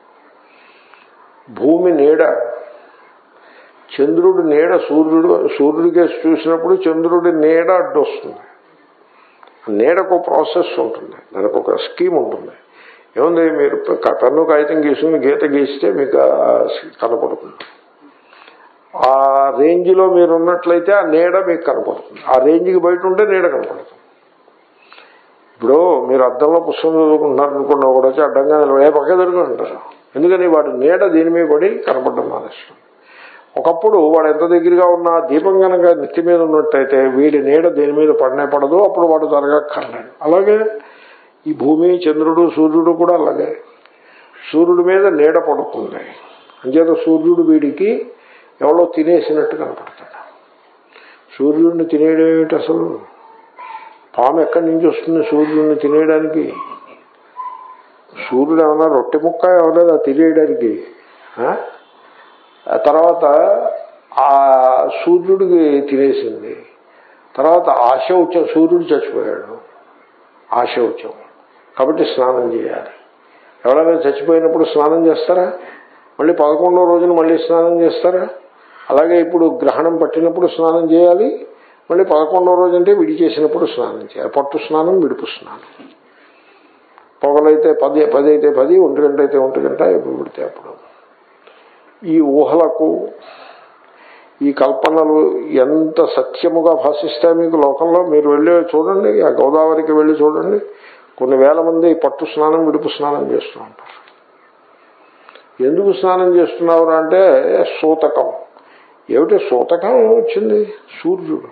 భూమి నీడ చంద్రుడి నీడ సూర్యుడు సూర్యుడికి చూసినప్పుడు చంద్రుడి నీడ అడ్డొస్తుంది నీడకు ప్రాసెస్ ఉంటుంది దానికి ఒక స్కీమ్ ఉంటుంది ఏముంది మీరు క- పెన్ను కాగితం గీసుకుని గీత గీస్తే మీకు ఆ కనపడుతుంది ఆ రేంజ్లో మీరు ఉన్నట్లయితే ఆ నీడ మీకు కనపడుతుంది ఆ రేంజ్కి బయట ఉంటే నీడ కనపడుతుంది ఇప్పుడు మీరు అద్దంలో పుస్తకం చదువుకుంటున్నారు అనుకున్న ఒకటి వచ్చి అడ్డంగా నిలబడి, ఏ పక్క తిరుగుతూ ఉంటారు ఎందుకని వాడి నీడ దీని మీద పడి కనపడడం మానేస్తుంది ఒకప్పుడు వాడు ఎంత దగ్గరగా ఉన్నా దీపం కనుక నెత్తి మీద ఉన్నట్టయితే వీడి నీడ దేని మీద పడనే పడదు అప్పుడు వాడు జరగక్కర్లేదు అలాగే ఈ భూమి చంద్రుడు సూర్యుడు కూడా అలాగే సూర్యుడి మీద నీడ పడుతుంది అంచేత సూర్యుడు వీడికి ఎవరో తినేసినట్టు కనపడతాడు సూర్యుడిని తినేయడం ఏమిటి అసలు పాము ఎక్కడి నుంచి వస్తుంది సూర్యుడిని తినేయడానికి సూర్యుడు ఏమన్నా రొట్టె ముక్క ఏమన్నా తినేయడానికి ఆ? ఆ తర్వాత ఆ సూర్యుడికి తినేసింది తర్వాత ఆశౌచం సూర్యుడు చచ్చిపోయాడు ఆశౌచం కాబట్టి స్నానం చేయాలి ఎవరైనా చచ్చిపోయినప్పుడు స్నానం చేస్తారా మళ్ళీ పదకొండో రోజున మళ్ళీ స్నానం చేస్తారా అలాగే ఇప్పుడు గ్రహణం పట్టినప్పుడు స్నానం చేయాలి మళ్ళీ పదకొండో రోజు అంటే విడి చేసినప్పుడు స్నానం చేయాలి పట్టు స్నానం విడుపు స్నానం పొగలైతే పది పది అయితే పది ఒంటి గంట అయితే ఒంటి గంట ఎప్పుడు పడితే అప్పుడు ఈ ఊహలకు ఈ కల్పనలు ఎంత సత్యముగా భాషిస్తాయి మీకు లోకంలో మీరు వెళ్ళి చూడండి ఆ గోదావరికి వెళ్ళి చూడండి కొన్ని వేల మంది పట్టు స్నానం విడుపు స్నానం చేస్తూ ఉంటారు ఎందుకు స్నానం చేస్తున్నారు అంటే సూతకం ఏమిటి సూతకం వచ్చింది సూర్యుడు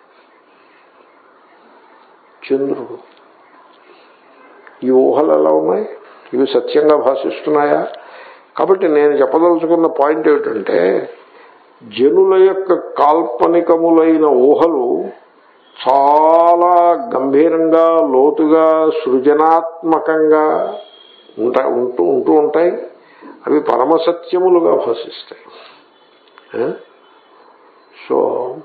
చంద్రుడు ఈ ఊహలు ఎలా ఉన్నాయి ఇవి సత్యంగా భాషిస్తున్నాయా కాబట్టి నేను చెప్పదలుచుకున్న పాయింట్ ఏమిటంటే జనుల యొక్క కాల్పనికములైన ఊహలు చాలా గంభీరంగా లోతుగా సృజనాత్మకంగా ఉంటా ఉంటూ ఉంటూ ఉంటాయి అవి పరమసత్యములుగా భాషిస్తాయి ఆ? సో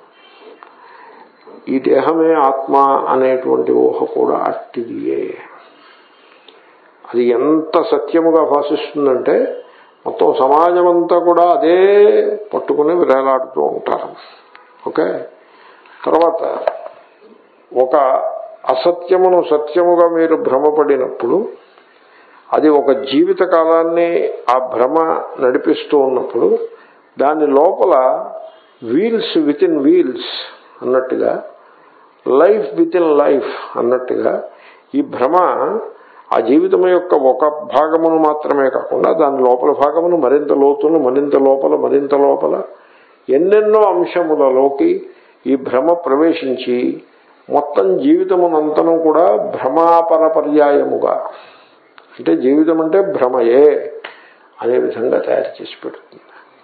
ఈ దేహమే ఆత్మ అనేటువంటి ఊహ కూడా అట్టిదియే అది ఎంత సత్యముగా భాషిస్తుందంటే మొత్తం సమాజం అంతా కూడా అదే పట్టుకుని వేలాడుతూ ఉంటారు ఓకే తర్వాత ఒక అసత్యమును సత్యముగా మీరు భ్రమపడినప్పుడు అది ఒక జీవిత కాలాన్ని ఆ భ్రమ నడిపిస్తూ ఉన్నప్పుడు దాని లోపల వీల్స్ విత్ ఇన్ వీల్స్ అన్నట్టుగా లైఫ్ విత్ ఇన్ లైఫ్ అన్నట్టుగా ఈ భ్రమ ఆ జీవితం యొక్క ఒక భాగమును మాత్రమే కాకుండా దాని లోపల భాగమును మరింత లోతును మరింత లోపల మరింత లోపల ఎన్నెన్నో అంశములలోకి ఈ భ్రమ ప్రవేశించి మొత్తం జీవితమునంతను కూడా భ్రమాపర పర్యాయముగా అంటే జీవితం అంటే భ్రమయే అనే విధంగా తయారు చేసి పెడుతుంది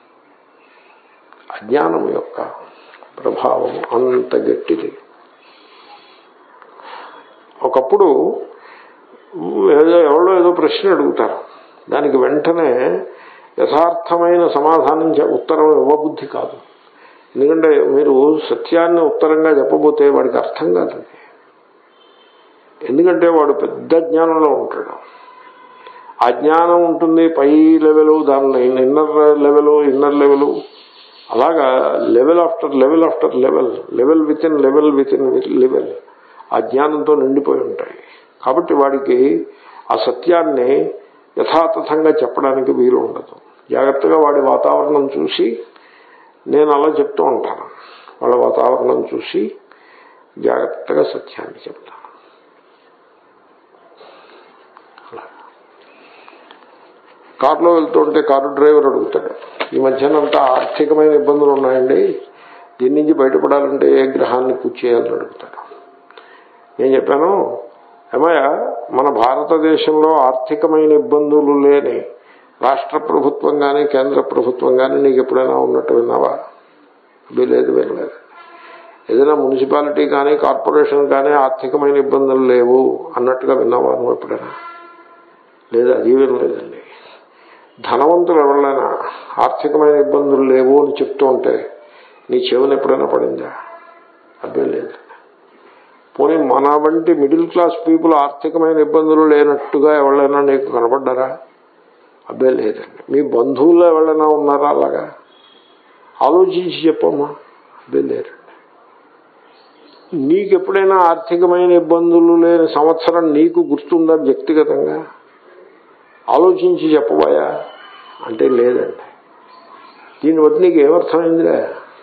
అజ్ఞానం యొక్క ప్రభావం అంత గట్టిది ఒకప్పుడు ఏదో ఎవరో ఏదో ప్రశ్న అడుగుతారు దానికి వెంటనే యథార్థమైన సమాధానం చె- ఉత్తరం ఇవ్వబుద్ధి కాదు ఎందుకంటే మీరు సత్యాన్ని ఉత్తరంగా చెప్పబోతే వాడికి అర్థం కాదు అది. ఎందుకంటే వాడు పెద్ద జ్ఞానంలో ఉంటాడు ఆ జ్ఞానం ఉంటుంది పై లెవెల్ దానిలో ఇన్నర్ లెవెల్ ఇన్నర్ లెవెల్ అలాగా level after level after level level within level within level ఆ జ్ఞానంతో నిండిపోయి ఉంటాయి కాబట్టి వాడికి ఆ సత్యాన్ని యథాతథంగా చెప్పడానికి వీలు ఉండదు జాగ్రత్తగా వాడి వాతావరణం చూసి నేను అలా చెప్తూ ఉంటాను వాళ్ళ వాతావరణం చూసి జాగ్రత్తగా సత్యాన్ని చెప్తాను కారులో వెళ్తుంటే కారు డ్రైవర్ అడుగుతాడు ఈ మధ్యనంతా ఆర్థికమైన ఇబ్బందులు ఉన్నాయండి దీని నుంచి బయటపడాలంటే ఏ గ్రహాన్ని పూజ చేయాలని అడుగుతాడు నేను చెప్పాను ఏమయ్య మన భారతదేశంలో ఆర్థికమైన ఇబ్బందులు లేని రాష్ట్ర ప్రభుత్వం కానీ కేంద్ర ప్రభుత్వం కానీ నీకు ఎప్పుడైనా ఉన్నట్టు విన్నావా అబ్బే లేదు వినలేదు ఏదైనా మున్సిపాలిటీ కానీ కార్పొరేషన్ కానీ ఆర్థికమైన ఇబ్బందులు లేవు అన్నట్టుగా విన్నావా నువ్వు ఎప్పుడైనా లేదు అది వినలేదండి ధనవంతులు ఎవరైనా ఆర్థికమైన ఇబ్బందులు లేవు అని చెప్తూ ఉంటే నీ చెవులు ఎప్పుడైనా పడిందా అబ్బే లేదు పోనీ మన వంటి మిడిల్ క్లాస్ పీపుల్ ఆర్థికమైన ఇబ్బందులు లేనట్టుగా ఎవరైనా నీకు కనపడ్డారా అబ్బే లేదండి మీ బంధువుల్లో ఎవరైనా ఉన్నారా అలాగా ఆలోచించి చెప్పమ్మా అబ్బే లేరండి నీకు ఎప్పుడైనా ఆర్థికమైన ఇబ్బందులు లేని సంవత్సరం నీకు గుర్తుందా వ్యక్తిగతంగా ఆలోచించి చెప్పబోయా అంటే లేదండి దీన్ని బట్టి నీకు ఏమర్థమైందిరా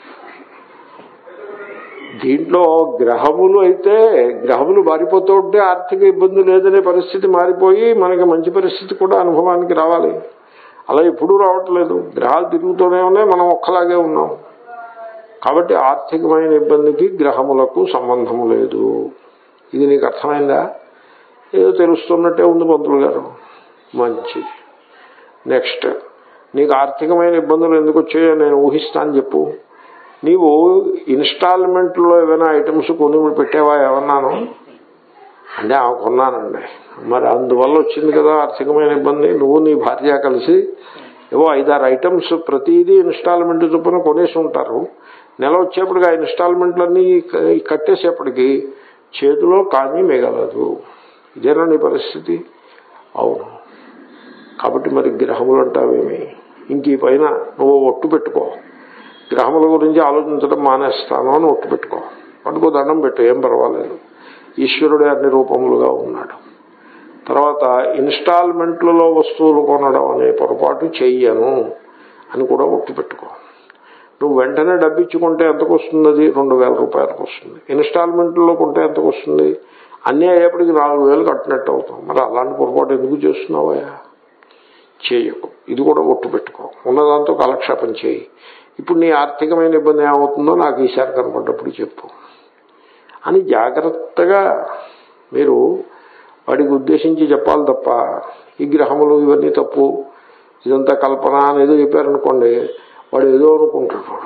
దీంట్లో గ్రహములు అయితే గ్రహములు మారిపోతూ ఉంటే ఆర్థిక ఇబ్బంది లేదనే పరిస్థితి మారిపోయి మనకి మంచి పరిస్థితి కూడా అనుభవానికి రావాలి అలా ఎప్పుడూ రావట్లేదు గ్రహాలు తిరుగుతూనే ఉన్నాయి మనం ఒక్కలాగే ఉన్నాం కాబట్టి ఆర్థికమైన ఇబ్బందికి గ్రహములకు సంబంధము లేదు ఇది నీకు అర్థమైందా ఏదో తెలుస్తున్నట్టే ఉంది పంతులు గారు మంచిది నెక్స్ట్ నీకు ఆర్థికమైన ఇబ్బందులు ఎందుకు వచ్చాయో నేను ఊహిస్తాను చెప్పు నీవు ఇన్స్టాల్మెంట్లో ఏమైనా ఐటమ్స్ కొని పెట్టావా ఏమన్నాను అంటే ఆ కొన్నానండి మరి అందువల్ల వచ్చింది కదా ఆర్థికమైన ఇబ్బంది నువ్వు నీ భార్య కలిసి ఏవో ఐదారు ఐటమ్స్ ప్రతిదీ ఇన్స్టాల్మెంట్ చొప్పున కొనేసి ఉంటారు నెల వచ్చేప్పటికి ఆ ఇన్స్టాల్మెంట్లన్నీ క- కట్టేసేపటికి చేతిలో కానీ మిగలదు ఇదేనా నీ పరిస్థితి అవును కాబట్టి మరి గ్రహములు అంటావేమి ఇంక ఈ పైన నువ్వు ఒట్టు పెట్టుకో గ్రహముల గురించి ఆలోచించడం మానేస్తాను అని ఒట్టు పెట్టుకో పట్టుకో దండం పెట్టు ఏం పర్వాలేదు ఈశ్వరుడే అన్ని రూపములుగా ఉన్నాడు తర్వాత ఇన్స్టాల్మెంట్లలో వస్తువులు కొనడం అనే పొరపాటు చెయ్యను అని కూడా ఒట్టు పెట్టుకో నువ్వు వెంటనే డబ్బు ఇచ్చుకుంటే ఎంతకు వస్తుంది అది రెండు వేల రూపాయలకు వస్తుంది ఇన్స్టాల్మెంట్లో కొంటే ఎంతకు వస్తుంది అన్నీ అయ్యేప్పటికి నాలుగు వేలు కట్టినట్టు అవుతాం మరి అలాంటి పొరపాటు ఎందుకు చేస్తున్నావా చేయకు ఇది కూడా ఒట్టు పెట్టుకో ఉన్నదాంతో కాలక్షేపం చేయి ఇప్పుడు నీ ఆర్థికమైన ఇబ్బంది ఏమవుతుందో నాకు ఈసారి కనపడ్డప్పుడు చెప్పు అని జాగ్రత్తగా మీరు వాడికి ఉద్దేశించి చెప్పాలి తప్ప ఈ గ్రహములు ఇవన్నీ తప్పు ఇదంతా కల్పన అనేదో చెప్పారనుకోండి వాడు ఏదో అనుకుంటాడు వాడు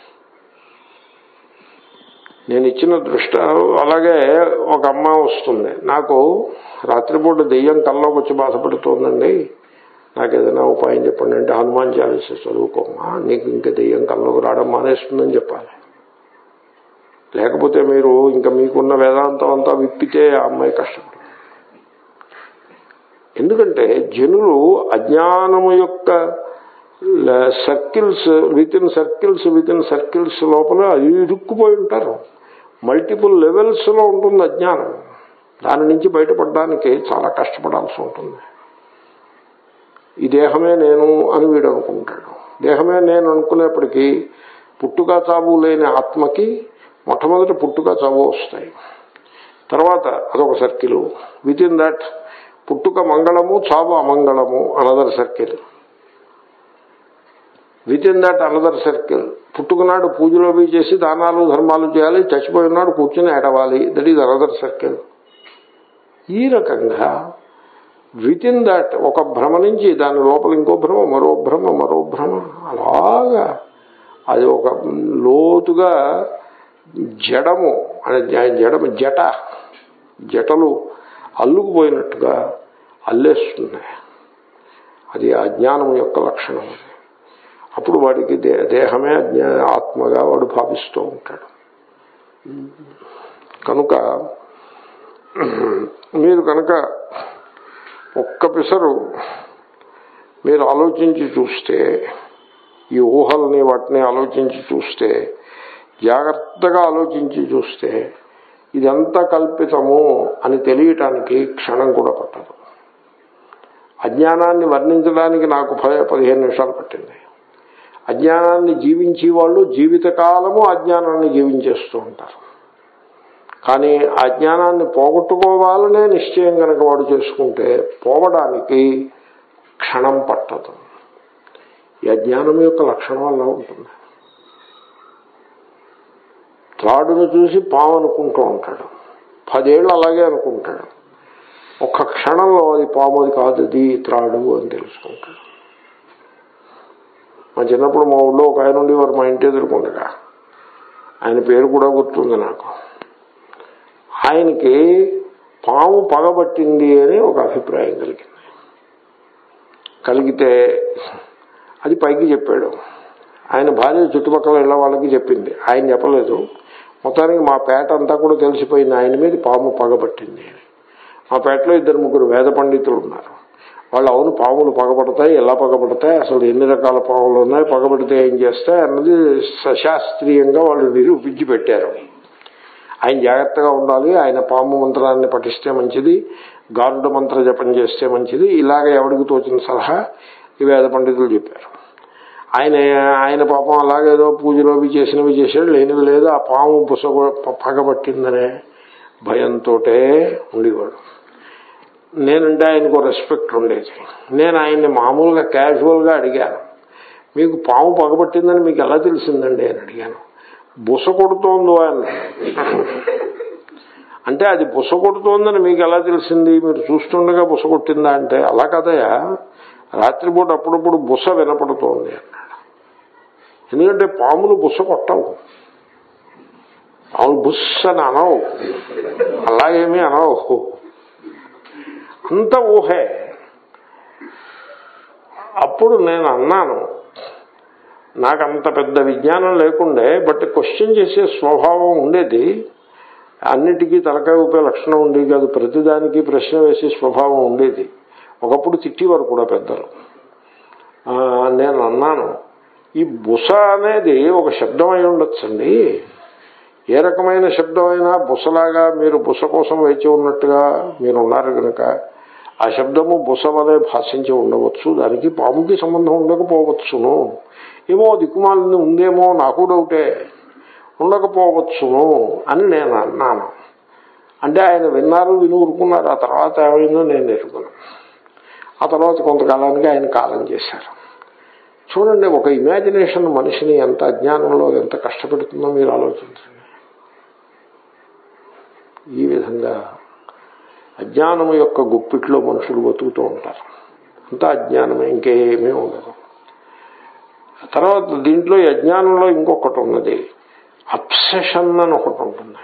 నేను ఇచ్చిన దృష్ట అలాగే ఒక అమ్మ వస్తుంది నాకు రాత్రిపూట దెయ్యం కల్లోకి వచ్చి బాధపడుతోందండి నాకు ఏదైనా ఉపాయం చెప్పండి అంటే హనుమాన్ చాలీస చదువుకోమా నీకు ఇంకా దెయ్యం కల్లోకి రావడం మానేస్తుందని చెప్పాలి లేకపోతే మీరు ఇంకా మీకున్న వేదాంతం అంతా విప్పితే ఆ అమ్మాయి కష్టపడు ఎందుకంటే జనులు అజ్ఞానము యొక్క circles within circles within circles లోపల ఇరుక్కుపోయి ఉంటారు మల్టిపుల్ లెవెల్స్ లో ఉంటుంది అజ్ఞానం దాని నుంచి బయటపడడానికి చాలా కష్టపడాల్సి ఉంటుంది ఈ దేహమే నేను అని వీడు అనుకుంటాడు దేహమే నేను అనుకునేప్పటికీ పుట్టుక చావు లేని ఆత్మకి మొట్టమొదటి పుట్టుక చావు వస్తాయి తర్వాత అదొక సర్కిల్ విత్ ఇన్ దట్ పుట్టుక మంగళము చావు అమంగళము another circle within that another circle పుట్టుకున్నాడు పూజలో పోయి చేసి దానాలు ధర్మాలు చేయాలి చచ్చిపోయినాడు కూర్చుని ఏడవాలి దట్ ఈజ్ అనదర్ సర్కిల్ ఈ రకంగా విత్ ఇన్ దట్ ఒక భ్రమ నుంచి దాని లోపల ఇంకో భ్రమ మరో భ్రమ మరో భ్రమ అలాగా అది ఒక లోతుగా జడము అనే జడము జట జటలు అల్లుకుపోయినట్టుగా అల్లేస్తున్నాయి అది అజ్ఞానం యొక్క లక్షణం అది అప్పుడు వాడికి దే దేహమే అజ్ఞా ఆత్మగా వాడు భావిస్తూ ఉంటాడు కనుక మీరు కనుక ఒక్క పిసరు మీరు ఆలోచించి చూస్తే ఈ ఊహల్ని వాటిని ఆలోచించి చూస్తే జాగ్రత్తగా ఆలోచించి చూస్తే ఇదంతా కల్పితము అని తెలియటానికి క్షణం కూడా పట్టదు అజ్ఞానాన్ని వర్ణించడానికి నాకు పది పదిహేను నిమిషాలు పట్టింది అజ్ఞానాన్ని జీవించే వాళ్ళు జీవితకాలము అజ్ఞానాన్ని జీవించేస్తూ ఉంటారు కానీ అజ్ఞానాన్ని పోగొట్టుకోవాలనే నిశ్చయం కనుక వాడు చేసుకుంటే పోవడానికి క్షణం పట్టదు ఈ అజ్ఞానం యొక్క లక్షణం అలా ఉంటుంది త్రాడును చూసి పాము అనుకుంటూ ఉంటాడు పదేళ్ళు అలాగే అనుకుంటాడు ఒక్క క్షణంలో అది పాము అది కాదు అది త్రాడు అని తెలుసుకుంటాడు మా చిన్నప్పుడు మా ఊళ్ళో ఒక ఆయన ఉండేవారు మా ఇంటి ఎదుర్కొండగా ఆయన పేరు కూడా గుర్తుంది నాకు ఆయనకి పాము పగబట్టింది అని ఒక అభిప్రాయం కలిగింది కలిగితే అది పైకి చెప్పాడు ఆయన భార్య చుట్టుపక్కల ఇళ్ళ వాళ్ళకి చెప్పింది ఆయన చెప్పలేదు మొత్తానికి మా పేట అంతా కూడా తెలిసిపోయింది ఆయన మీద పాము పగబట్టింది అని మా పేటలో ఇద్దరు ముగ్గురు వేద పండితులు ఉన్నారు వాళ్ళు అవును పాములు పగబడతాయి ఎలా పగబడతాయి అసలు ఎన్ని రకాల పాములు ఉన్నాయి పగబడితే ఏం చేస్తాయి అన్నది సశాస్త్రీయంగా వాళ్ళు నిరూపించి పెట్టారు ఆయన జాగ్రత్తగా ఉండాలి ఆయన పాము మంత్రాన్ని పఠిస్తే మంచిది గారుడ మంత్ర జపం చేస్తే మంచిది ఇలాగ ఎవడికి తోచిన సలహా ఈ వేద పండితులు చెప్పారు ఆయన ఆయన పాపం అలాగేదో పూజలు అవి చేసినవి చేశాడు లేనివి లేదు ఆ పాము బుస పగబట్టిందనే భయంతో ఉండేవాడు నేనంటే ఆయనకు రెస్పెక్ట్ ఉండేది నేను ఆయన్ని మామూలుగా క్యాజువల్గా అడిగాను మీకు పాము పగబట్టిందని మీకు ఎలా తెలిసిందండి అని అడిగాను బుస కొడుతోందో అని అంటే అది బుస కొడుతోందని మీకు ఎలా తెలిసింది మీరు చూస్తుండగా బుస కొట్టిందా అంటే అలా కదయా రాత్రిపూట అప్పుడప్పుడు బుస వినపడుతోంది అన్నాడు ఎందుకంటే పాములు బుస కొట్టవు పాములు బుస్ అని అనవు అలాగేమీ అనవు అంత ఊహే అప్పుడు నేను అన్నాను నాకు అంత పెద్ద విజ్ఞానం లేకుండే బట్ క్వశ్చన్ చేసే స్వభావం ఉండేది అన్నిటికీ తలకాయ ఊపే లక్షణం ఉండేది కాదు ప్రతిదానికి ప్రశ్న వేసే స్వభావం ఉండేది ఒకప్పుడు తిట్టేవారు కూడా పెద్దలు నేను అన్నాను ఈ బుస అనేది ఒక శబ్దం అయి ఉండొచ్చండి ఏ రకమైన శబ్దమైనా బుసలాగా మీరు బుస కోసం వేచి ఉన్నట్టుగా మీరు ఉన్నారు కనుక ఆ శబ్దము బుస వలె భాషించి ఉండవచ్చు దానికి పాముకి సంబంధం ఉండకపోవచ్చును ఏమో దిక్కుమాలని ఉందేమో నాకు డౌటే ఉండకపోవచ్చును అని నేను అన్నాను అంటే ఆయన విన్నారు విని ఊరుకున్నారు ఆ తర్వాత ఏమైందో నేను ఎరుగున్నాను ఆ తర్వాత కొంతకాలానికి ఆయన కాలం చేశారు చూడండి ఒక ఇమాజినేషన్ మనిషిని ఎంత అజ్ఞానంలో ఎంత కష్టపెడుతుందో మీరు ఆలోచించండి ఈ విధంగా అజ్ఞానం యొక్క గుప్పిట్లో మనుషులు బతుకుతూ ఉంటారు అంతా అజ్ఞానమే ఇంకేమీ ఉండదు తర్వాత దీంట్లో ఈ అజ్ఞానంలో ఇంకొకటి ఉన్నది అప్సెషన్ అని ఒకటి ఉంటుంది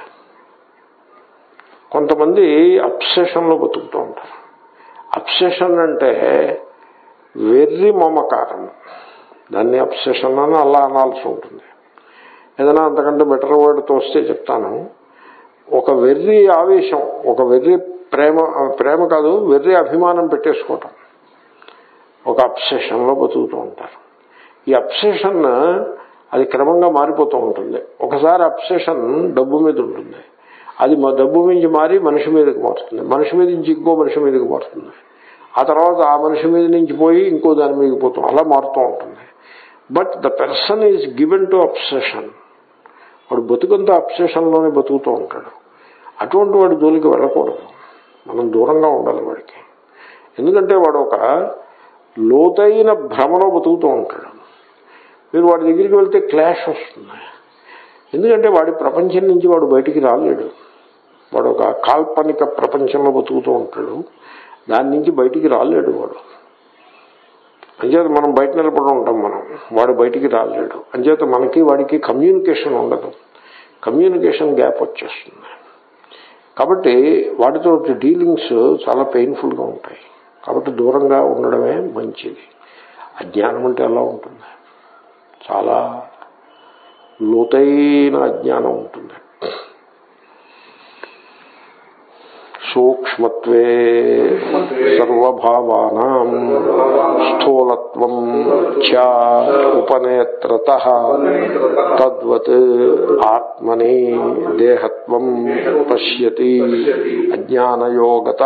కొంతమంది అప్సెషన్లో బతుకుతూ ఉంటారు అప్సెషన్ అంటే వెర్రి మమకారం దాన్ని అప్సెషన్ అని అలా అనాల్సి ఉంటుంది ఏదైనా అంతకంటే బెటర్ వర్డ్ తోస్తే చెప్తాను ఒక వెర్రి ఆవేశం ఒక వెర్రి ప్రేమ ప్రేమ కాదు వెర్రి అభిమానం పెట్టేసుకోవటం ఒక అప్సెషన్లో బతుకుతూ ఉంటారు ఈ అప్సెషన్ అది క్రమంగా మారిపోతూ ఉంటుంది ఒకసారి అప్సెషన్ డబ్బు మీద ఉంటుంది అది డబ్బు మించి మారి మనిషి మీదకి మారుతుంది మనిషి మీద నుంచి ఇంకో మనిషి మీదకి మారుతుంది ఆ తర్వాత ఆ మనిషి మీద నుంచి పోయి ఇంకో దాని మీదకి పోతాం అలా మారుతూ ఉంటుంది but the person is given to obsession వాడు బతుకంతా అప్సెషన్లోనే బతుకుతూ ఉంటాడు అటువంటి వాడి జోలికి వెళ్ళకూడదు మనం దూరంగా ఉండాలి వాడికి ఎందుకంటే వాడు ఒక లోతైన భ్రమలో బతుకుతూ ఉంటాడు మీరు వాడి దగ్గరికి వెళ్తే క్లాష్ వస్తుంది ఎందుకంటే వాడి ప్రపంచం నుంచి వాడు బయటికి రాలేడు వాడు ఒక కాల్పనిక ప్రపంచంలో బతుకుతూ ఉంటాడు దాని నుంచి బయటికి రాలేడు వాడు అంచేత మనం బయట నిలబడి ఉంటాం మనం వాడు బయటికి రాలేడు అంచేత మనకి వాడికి కమ్యూనికేషన్ ఉండదు కమ్యూనికేషన్ గ్యాప్ వచ్చేస్తుంది కాబట్టి వాటితో డీలింగ్స్ చాలా పెయిన్ఫుల్గా ఉంటాయి కాబట్టి దూరంగా ఉండడమే మంచిది అజ్ఞానం అంటే ఎలా ఉంటుంది చాలా లోతైన అజ్ఞానం ఉంటుంది సూక్ష్మత్వే సర్వభావానాం స్థూలత్వం చ ఉపనేత్రత తద్వత్ ఆత్మని దేహత్వం పశ్యతి అజ్ఞానయోగత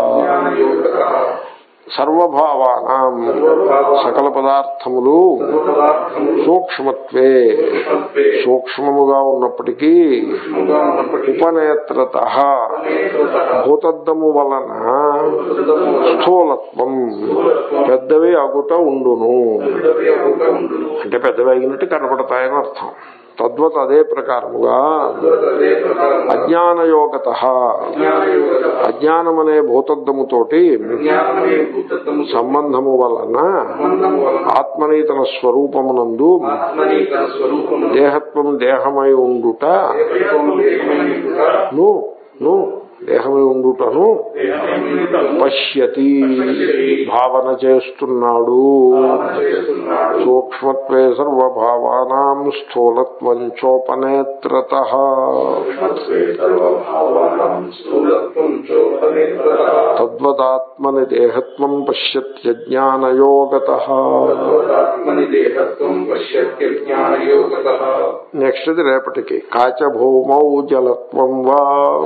సర్వభావానాం సకల పదార్థములు సూక్ష్మత్వే సూక్ష్మముగా ఉన్నప్పటికీ ఉపనేత్రత భూతద్దము వలన స్థూలత్వం పెద్దవి అగుట ఉండును అంటే పెద్దవి అయినట్టు కనపడతాయని అర్థం తద్వత్ అదే ప్రకారముగా అజ్ఞానయోగత అజ్ఞానమనే భూతద్దముతోటి సంబంధము వలన ఆత్మని తన స్వరూపమునందు దేహత్వం దేహమై ఉండుట ను ను దేహమై ఉండుటను పశ్యతి భావన చేస్తున్నాడు సూక్ష్మత్వే సర్వభావానాం స్థూలత్వం చోపనేత్రత తద్వదాత్మని దేహత్వం పశ్యత్యజ్ఞానయోగత నెక్స్ట్ ఇది రేపటికి కాచభూమౌ జలత్వం వా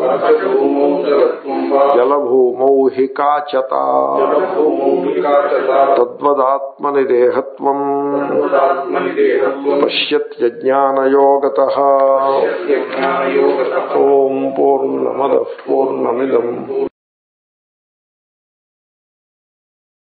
జలభూమౌ హి కాచత తద్వదాత్మని దేహత్వం పశ్యత్యజ్ఞానయోగత ఓం పూర్ణమద పూర్ణమిదం